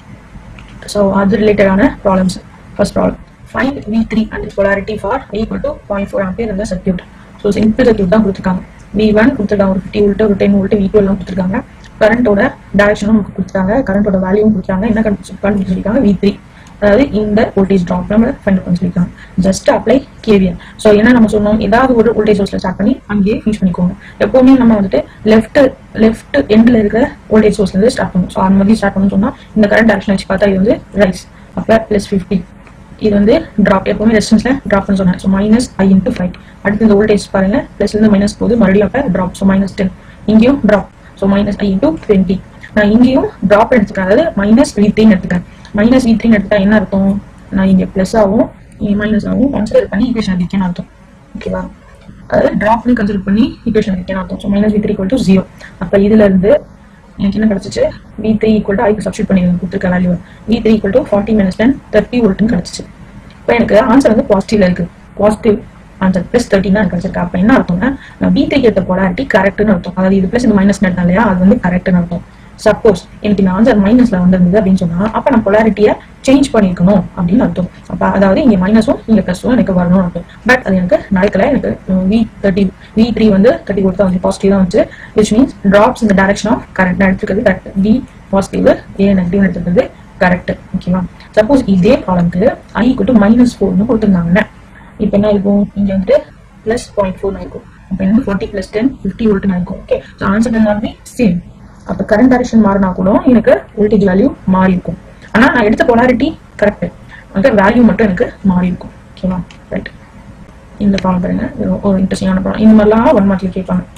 ஸோ அது ரிலேட்டடான problems first problem find V three and polarity for equal to point four ampere இந்த சர்க்யூட் ஸோ சிம்பிள் சர்க்யூட் தான் கொடுத்துருக்காங்க வி ஒன் கொடுத்துருக்காங்க ஒரு ஃபிஃப்டி வோல்ட் ஒரு டென் வோல்ட் வி டூ எல்லாம் கொடுத்துருக்காங்க கரண்டோட டேரக்ஷனும் நமக்கு கொடுத்துருக்காங்க கரண்டோட வேல்யூவும் கொடுத்துருக்காங்க என்ன கண்டு கண்டுபிடிச்சிருக்காங்க வி த்ரீ அதாவது இந்த வோல்டேஜ் ட்ராப் நம்ம ஃபைண்ட் பண்ண சொல்லியிருக்காங்க ஜஸ்ட் அப்ளை கேவியர் ஸோ என்ன நம்ம சொன்னோம் ஏதாவது ஒரு வோல்டேஜ் சோர்ஸ்ல ஸ்டார்ட் பண்ணி அங்கேயே ஃபினிஷ் பண்ணிக்கோங்க எப்பவுமே நம்ம வந்துட்டு லெஃப்ட் லெஃப்ட் எண்ட்ல இருக்கிற வோல்டேஜ் சோர்ஸ்ல இருந்து ஸ்டார்ட் பண்ணும் ஸோ அந்த மாதிரி ஸ்டார்ட் பண்ணணும் சொன்னா இந்த கரண்ட் டேரக்ஷன் வச்சு பார்த்தா இது வந்து ரைஸ் அப்போ பிளஸ் ஃபிஃப்டி இது வந்து ட்ராப் எப்பவுமே ரெசிஸ்டன்ஸ்ல ட்ராப் பண்ண சொன்னேன் so minus I into five அடுத்து இந்த வோல்டேஜ் பாருங்க பிளஸ் இருந்து மைனஸ் போகுது மறுபடியும் அப்போ ட்ராப் ஸோ மைனஸ் டென் இங்கேயும் drop so minus I into twenty நான் இங்கேயும் ட்ராப் எடுத்துக்கிறேன் அதாவது மைனஸ் வி த்ரீன்னு எடுத்துக்கிறேன் மைனஸ் வி த்ரீன்னு எடுத்தா என்ன அர்த்தம் நான் இங்க பிளஸ் ஆகும் இங்க மைனஸ் ஆகும் கன்சிடர் பண்ணி ஈக்குவேஷன் இருக்கேன்னு அர்த்தம் ஓகேவா அதாவது ட்ராப்னு கன்சிடர் பண்ணி ஈக்குவேஷன் இருக்கேன்னு அர்த்தம் so minus V three equal to zero அப்போ இதுல இருந்து எனக்கு என்ன கிடைச்சிச்சு வி த்ரீ ஈக்குவல் டு ஐக்கு சப்ஸ்டியூட் பண்ணி கொடுத்துருக்க value V three equal to forty minus ten thirty வோல்ட்னு கிடைச்சிச்சு இப்போ எனக்கு ஆன்சர் வந்து பாசிட்டிவ்ல இருக்கு பாசிட்டிவ் ஆன்சர் பிளஸ் தேர்ட்டின் தான் கிடைச்சிருக்கு அப்போ என்ன அர்த்தம்னா நான் வி த்ரீ எடுத்த போலாரிட்டி கரெக்ட்னு அர்த்தம் அதாவது இது பிளஸ் இந்த மைனஸ் எடுத்தா இல்லையா அது வந்து கரெக்ட்னு அர்த்தம் சப்போஸ் எனக்கு இந்த ஆன்சர் மைனஸ்ல வந்திருந்தது அப்படின்னு சொன்னா அப்ப நான் பொலாரிட்டியை சேஞ்ச் பண்ணிருக்கணும் அப்படின்னு அர்த்தம் அப்ப அதாவது இங்க மைனஸும் இங்க பிளஸும் எனக்கு வரணும்னு அர்த்தம் பட் அது எனக்கு நடக்கல எனக்கு வி தேர்ட்டி வி த்ரீ வந்து தேர்ட்டி வோல்ட் தான் வந்து பாசிட்டிவ் தான் வந்துச்சு விச் மீன்ஸ் டிராப்ஸ் இந்த டைரக்ஷன் ஆஃப் கரண்ட் நான் எடுத்துக்கிறது correct V positive a negative எடுத்துக்கிறது கரெக்ட் ஓகேவா சப்போஸ் இதே ப்ராப்ளம்க்கு ஐ ஈக்குவல் மைனஸ் ஃபோர்னு கொடுத்துருந்தாங்கன்னா இப்போ என்ன இருக்கும் இங்க வந்துட்டு பிளஸ் பாயிண்ட் ஃபோர் இருக்கும் அப்போ என்ன forty plus ten fifty volt இருக்கும் ஓகே ஸோ ஆன்சர் எல்லாமே சேம் அப்ப கரண்ட் டைரக்ஷன் மாறினா கூட எனக்கு வோல்டேஜ் வேல்யூ மாறி இருக்கும் ஆனா நான் எடுத்த பொலாரிட்டி கரெக்ட் அந்த வேல்யூ மட்டும் எனக்கு மாறி இருக்கும் ஓகேவா ரைட் இந்த ப்ராப்ளம் பாருங்க இது ஒரு இன்ட்ரெஸ்டிங்கான ப்ராப்ளம் இந்த மாதிரிலாம் ஒன் மார்க்ல கேட்பாங்க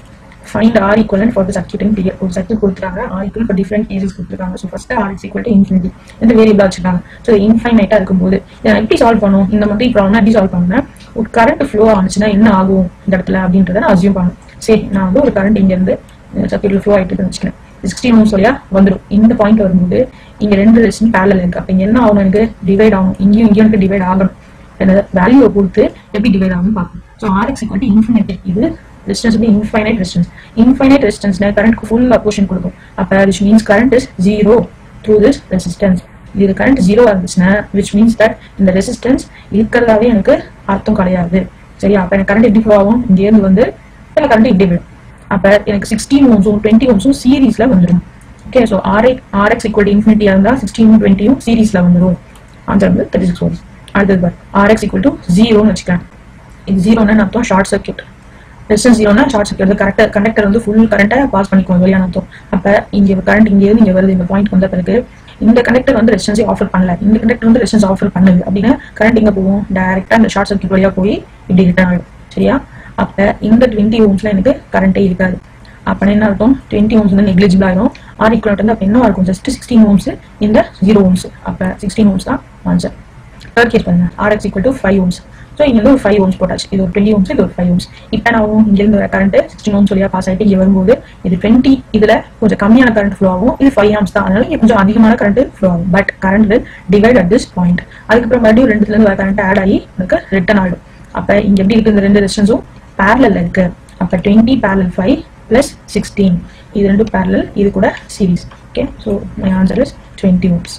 find R equivalent for the circuit in பிரியர் ஒரு சர்க்யூட் கொடுத்துருக்காங்க R equal for different cases கொடுத்துருக்காங்க so first R is equal to infinity இந்த வேரியபிள் வச்சிருக்காங்க ஸோ இன்ஃபைனைட்டாக இருக்கும்போது இதை நான் எப்படி சால்வ் பண்ணும் இந்த மாதிரி ப்ராப்ளம் எப்படி சால்வ் பண்ணுவேன் ஒரு கரண்ட் ஃப்ளோ ஆனிச்சுன்னா என்ன ஆகும் இந்த இடத்துல அப்படின்றத நான் அசியூம் பண்ணணும் சரி நான் வந்து ஒரு கரண்ட் இங்கேருந்து சர்க்யூட்ல ஃப்ளோ ஆகிட்டு வச்சுக்கிறேன் சிக்ஸ்டீன் ஓம்ஸ் வழியா வந்துடும் இந்த பாயிண்ட் வரும்போது இங்க ரெண்டு ரெசிஸ்டன் பேரல் இருக்கு அப்ப இங்க என்ன ஆகணும் எனக்கு டிவைட் ஆகும் இங்கேயும் இங்கேயும் எனக்கு டிவைட் ஆகணும் என்னது வேல்யூவை பொறுத்து எப்படி டிவைட் ஆகும்னு பார்க்கணும் so R x equal to infinity இது ரெசிஸ்டன்ஸ் வந்து இன்ஃபைனைட் ரெசிஸ்டன்ஸ் இன்ஃபைனைட் ரெசிஸ்டன்ஸ்ல கரண்ட் ஃபுல் அப்போர்ஷன் கொடுக்கும் அப்ப which means current is zero through this resistance இது கரண்ட் ஜீரோ இருந்துச்சுன்னா விச் மீன்ஸ் தட் இந்த ரெசிஸ்டன்ஸ் இருக்கிறதாவே எனக்கு அர்த்தம் கிடையாது சரியா அப்ப எனக்கு கரண்ட் எப்படி ஃப்ளோ ஆகும் இங்கேருந்து வந்து கரண்ட் இப்படி விடும் அப்ப எனக்கு சிக்ஸ்டீன் ஓம்ஸும் டுவெண்ட்டி ஓம்ஸும் சீரீஸ்ல வந்துடும் okay so R I R x equal இன்ஃபினிட்டியா இருந்தா சிக்ஸ்டீன் டுவெண்ட்டியும் சீரீஸ்ல வந்துடும் ஆன்சர் வந்து தேர்ட்டி சிக்ஸ் ஓம்ஸ் அடுத்தது பார் ஆர்எக்ஸ் ஈக்குவல் டு ஜீரோன்னு வச்சுக்கலாம் இது ஜீரோன்னு அர்த்தம் ஷார்ட் சர்க்யூட் ரெசிஸ்டன்ஸ் ஜீரோனா ஷார்ட் சர்க்யூட் கரெக்டாக கண்டக்டர் வந்து ஃபுல் கரண்ட்டை பாஸ் பண்ணிக்குவோம் வெளியான அர்த்தம் அப்ப இங்க கரண்ட் இங்க இருந்து இங்க வருது இந்த பாயிண்ட் வந்த பிறகு இந்த கண்டக்டர் வந்து ரெசிஸ்டன்ஸே ஆஃபர் பண்ணல இந்த கண்டக்டர் வந்து ரெசிஸ்டன்ஸ் ஆஃபர் பண்ணுது அப்படின்னா கரண்ட் எங்க போகும் டைரக்டா இந்த ஷார்ட் சர்க்யூட் வழியா போய் இப்படி ரிட்டர்ன் ஆகும் சரியா அப்ப இந்த டுவெண்ட்டி ஓம்ஸ்ல எனக்கு கரண்டே இருக்காது அப்ப என்ன அர்த்தம் டுவெண்ட்டி ஓம்ஸ் வந்து நெக்லிஜிபிள் ஆயிரும் ஆர் ஈக்குவல் வந்து அப்ப என்ன இருக்கும் ஜஸ்ட் சிக்ஸ்டீன் ஓம்ஸ் இந்த ஜீரோ ஓம்ஸ் அப்ப சிக்ஸ்டீன் ஓம்ஸ் தான் ஆன்சர் தேர்ட் கேஸ் பண்ணுங்க R x equal to five ohms so இங்க வந்து ஒரு ஃபைவ் ஓம்ஸ் போட்டாச்சு இது ஒரு டுவெண்ட்டி ஓம்ஸ் இது ஒரு ஃபைவ் ஓம்ஸ் இப்போ நான் ஆகும் இங்க இருந்து கரண்ட் சிக்ஸ்டீன் ஓம்ஸ் வழியா பாஸ் ஆயிட்டு இங்க வரும்போது இது டுவெண்ட்டி இதுல கொஞ்சம் கம்மியான கரண்ட் ஃப்ளோ ஆகும் இது ஃபைவ் ஆம்ஸ் தான் அதனால இங்க கொஞ்சம் அதிகமான கரண்ட் ஃப்ளோ ஆகும் but current divide at this point அதுக்கப்புறம் மறுபடியும் ரெண்டுல இருந்து வர கரண்ட் ஆட் ஆகி எனக்கு ரிட்டர்ன் ஆயிடும் அப்ப இங்க எப்படி இருக்கு இந்த ரெண்டு ரெசிஸ்டன்ஸும் பேரலல் இருக்கு அப்ப twenty parallel five plus sixteen இது ரெண்டு பேரலல் இது கூட series okay so my answer is twenty ohms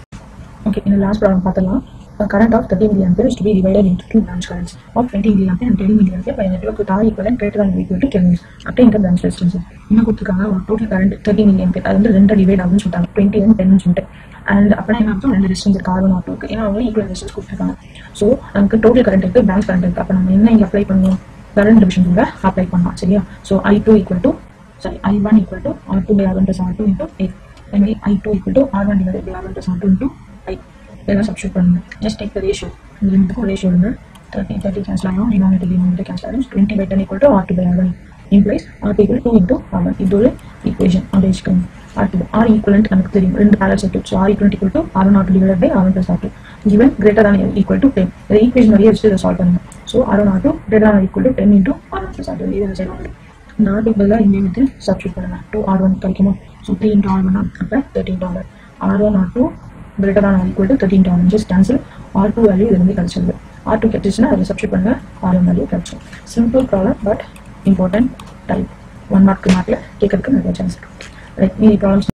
okay இந்த லாஸ்ட் ப்ராப்ளம் பார்த்தலாம் current of 30 milliampere is to be divided into two branch currents of 20 milliampere and 10 milliampere by a network with R equivalent greater than or equal to 10 ohms. அப்படியே இந்த branch resistance என்ன கொடுத்துருக்காங்க ஒரு total current thirty million பேர் அது வந்து ரெண்டு divide ஆகுதுன்னு சொல்லிட்டாங்க டுவெண்ட்டி அண்ட் டென் சொல்லிட்டு அண்ட் அப்புறம் என்ன அர்த்தம் ரெண்டு ரெசிஸ்டன்ஸ் இருக்கு ஆர் ஒன் ஆர் டூ ஏன்னா அவங்க ஈக்குவல் ரெசிஸ்டன்ஸ் கொடுத்துருக்காங்க ஸோ நமக்கு டோட்டல் கரண்ட் இருக்கு பேங்க் கரண்ட் இருக்கு அப்போ நம்ம என்ன இங்கே அப்ளை பண்ணுவோம் கரண்ட் டிவிஷன் கூட அப்ளை பண்ணலாம் சரியா so I two equal to sorry I one equal to R two by R one plus R two into eight அதே I two equal to R one divide by R one plus R two into I இதெல்லாம் substitute பண்ணுங்க just take the ratio இந்த ரெண்டுக்கும் ratio வந்து thirty thirty cancel ஆகும் denominator denominator cancel ஆகும் twenty by ten equal to R two by R one implies R two equal two into R one இது ஒரு equation அதை வச்சுக்கோங்க ஆர் டூ ஆர் ஈக்குவலண்ட் நமக்கு தெரியும் ரெண்டு parallel circuit so R equal equal to R one R two divide by R one plus R two given greater than or equal to 10 இந்த equation வழியே வச்சு இதை சால்வ் பண்ணுங்க so R one R two greater than or equal to 10 into R one plus R two இதை side வந்து இந்த R two பதிலாக இங்கே வந்து சப்ஸ்டியூட் பண்ணுங்க டூ ஆர் ஒன் கிடைக்குமா so three into R one அப்போ thirteen dollar R one R two greater than or equal to 13 down just cancel r2 value இது வந்து கிடைச்சிருது r2 கிடைச்சிச்சுன்னா அதில் சப்ஸ்டியூட் பண்ணுங்க r1 value கிடைச்சிடும் simple problem but important type one mark two மார்க்கில் கேட்கறதுக்கு நிறைய சான்ஸ் இருக்கு ரைட் மீதி ப்ராப்ளம்ஸ்